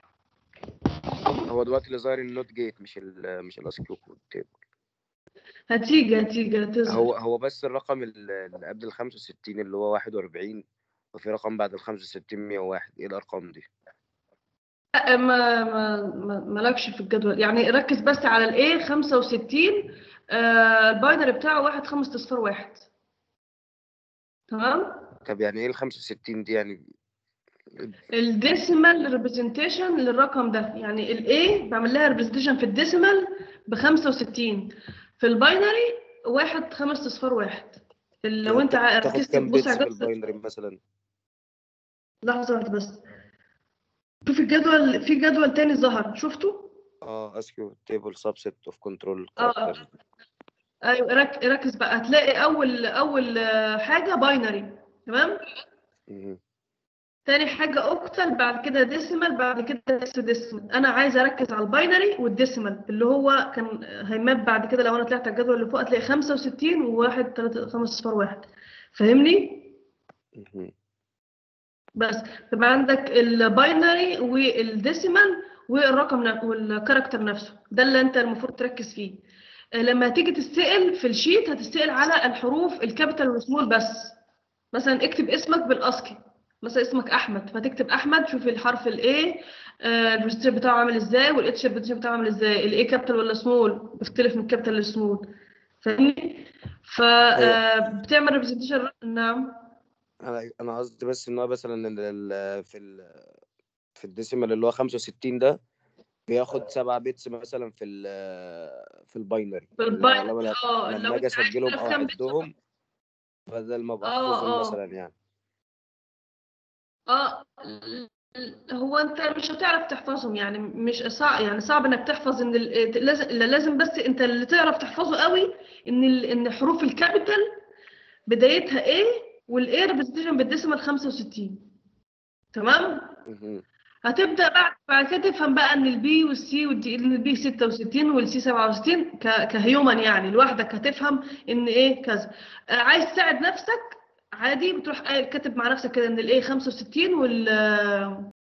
هو دلوقتي اللي ظاهر النوت جيت مش ال مش الاسكي كود تيبل هتيجي هتيجي هتظهر هو هو بس الرقم ال- اللي قبل ال 65 اللي هو 41 وفي رقم بعد ال 65 101 ايه الارقام دي؟ لا ما ما ما مالكش في الجدول يعني ركز بس على الايه 65 آه الباينري بتاعه واحد خمس اصفار واحد تمام طب يعني ايه ال 65 دي يعني الديسيمال ريبريزنتيشن للرقم ده يعني الاي بعمل لها ريبريزنتيشن في الديسيمال ب 65 في الباينري واحد خمس اصفار واحد لو انت ع- تاخد ركزت كام تبص بيتس على في الجدول الباينري مثلا؟ لحظه واحده بس شوف الجدول في جدول تاني ظهر شفته اه اسكيو تيبل سبسيت اوف كنترول اه ايوه رك- ركز بقى هتلاقي اول اول آه، حاجه باينري تمام تاني حاجة اوكتال بعد كده ديسيمال بعد كده ديسيمال انا عايزة اركز على الباينري والديسيمال اللي هو كان هيماب بعد كده لو انا طلعت على الجدول اللي فوق هتلاقي 65 وواحد تلاتة خمس اصفار واحد فاهمني؟ بس يبقى عندك الباينري والديسيمال والرقم ن- والكاركتر نفسه ده اللي انت المفروض تركز فيه آه، لما تيجي تسأل في الشيت هتسأل على الحروف الكابيتال والسمول بس مثلا اكتب اسمك بالاسكي مثلا اسمك احمد فتكتب احمد شوف الحرف الاي الريجستر بتاعه عامل ازاي والاتش ريجستر بتاعه عامل ازاي الاي كابيتال ولا سمول بيختلف من كابيتال لسمول فاهمني فبتعمل ريبريزنتيشن نعم انا انا قصدي بس ان هو مثلا ال- ال- في ال في الديسيمال اللي هو 65 ده بياخد 7 بيتس مثلا في ال في الباينري في اللي الباين- هو لما اه لما لو اجي انت عايز اسجلهم تعرف او كام بيت اعدهم بدل ما ابقى اه احفظهم اه مثلا يعني اه هو انت مش هتعرف تحفظهم يعني مش صعب يعني صعب انك تحفظ ان ال- لازم لازم بس انت اللي تعرف تحفظه قوي ان ال- ان حروف الكابيتال بدايتها ايه والايه ريبريزنتيشن بالديسيمال 65 تمام مهم. هتبدا بعد بعد كده تفهم بقى ان البي والسي والدي ان البي 66 والسي 67 ك- كهيومن يعني لوحدك هتفهم ان ايه كذا آه، عايز تساعد نفسك عادي بتروح قايل- كاتب مع نفسك كده ان الايه 65 وال